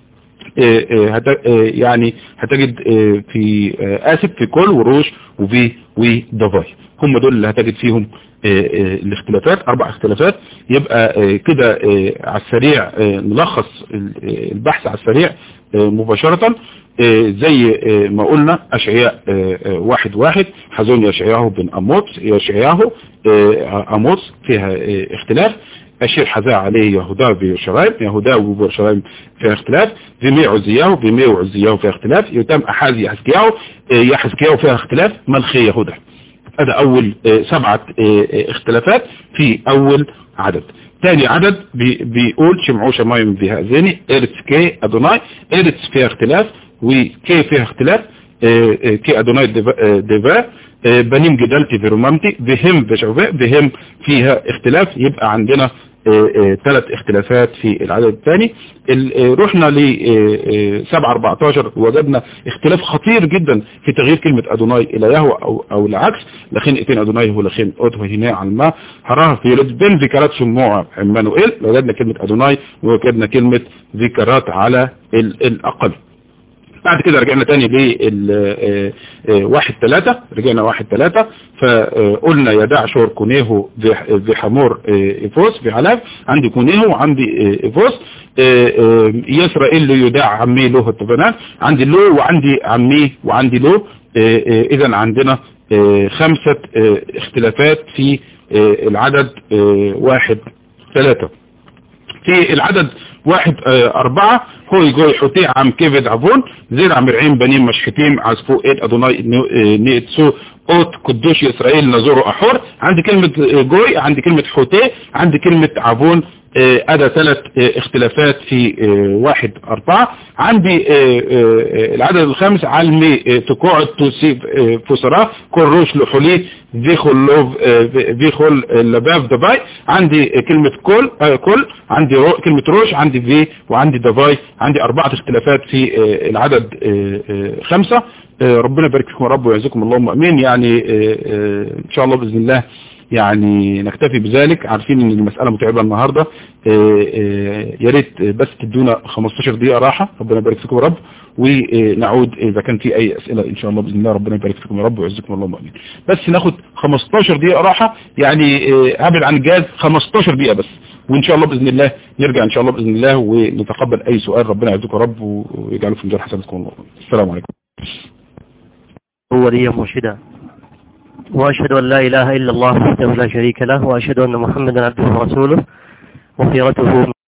[SPEAKER 1] يعني هتجد في اسف في كل وروش وفي ودفاي هم دول اللي هتجد فيهم الاختلافات اربع اختلافات يبقى كده على السريع نلخص البحث على السريع مباشرة زي ما قلنا اشعياء واحد واحد حزون يشعياه بن اموت يشعياه اموت فيها اختلاف أشير حذاء عليه يهودا بيرشلايم يهودا وبيرشلايم فيها اختلاف فيمي عزياه فيمي وعزياه فيها اختلاف يتم أحازي يحزكياه يحزكياه فيها اختلاف ملخي يهودا هذا أول سبعة اختلافات في أول عدد ثاني عدد بي بيقول شمعوا شمايم بهذين إرتس كي أدوناي إرتس فيها اختلاف وكي فيها اختلاف كي أدوناي ديفا بنيم جدالتي في رومامتي بهم بشعوفاء بهم فيها اختلاف يبقى عندنا ثلاث اختلافات في العدد الثاني رحنا ل 7 14 وجدنا اختلاف خطير جدا في تغيير كلمة ادوناي الى يهوى او, أو العكس لخين اتين ادوناي هو لخين اوتو هنا على الماء هراها في يولد بين ذكرات شموع عمانوئيل وجدنا كلمة ادوناي وجدنا كلمة ذكرات على الاقل بعد كده رجعنا تاني ل واحد ثلاثة رجعنا واحد ثلاثة فقلنا يدع شور كونيهو في حمور إفوس في علاف عندي كونيهو وعندي إفوس يسرائيل له يدع عمي له الطبنان عندي له وعندي عمي وعندي له إذا عندنا خمسة اختلافات في العدد واحد ثلاثة في العدد واحد اه أربعة هو يقول حتي عم كيفد عفون زير عم رعين بنين مشحتين عزفو إيد أدوناي نيتسو أوت قدوش إسرائيل نزورو أحور عندي كلمة جوي عندي كلمة حتي عندي كلمة عفون أدى ثلاث اختلافات في واحد أربعة عندي العدد الخامس علمي تقعد توسيف فسراء كل روش لحولي فيخل لوف فيخل لباف دباي عندي كلمة كل كل عندي رو كلمة روش عندي في وعندي دباي عندي أربعة اختلافات في العدد خمسة ربنا يبارك فيكم يا رب ويعزكم اللهم أمين يعني إن شاء الله بإذن الله يعني نكتفي بذلك عارفين ان المسألة متعبة النهاردة يا ريت بس تدونا 15 دقيقة راحة ربنا يبارك فيكم يا رب ونعود اذا كان في اي اسئلة ان شاء الله باذن الله ربنا يبارك فيكم يا رب ويعزكم اللهم امين بس ناخد 15 دقيقة راحة يعني هبعد عن الجهاز 15 دقيقة بس وان شاء الله باذن الله نرجع ان شاء الله باذن الله ونتقبل اي سؤال ربنا يعزكم يا رب ويجعله في مجال حسناتكم الله السلام عليكم
[SPEAKER 2] هو دي مرشدة وأشهد أن لا إله إلا الله وحده لا شريك له وأشهد أن محمدا عبده ورسوله وخيرته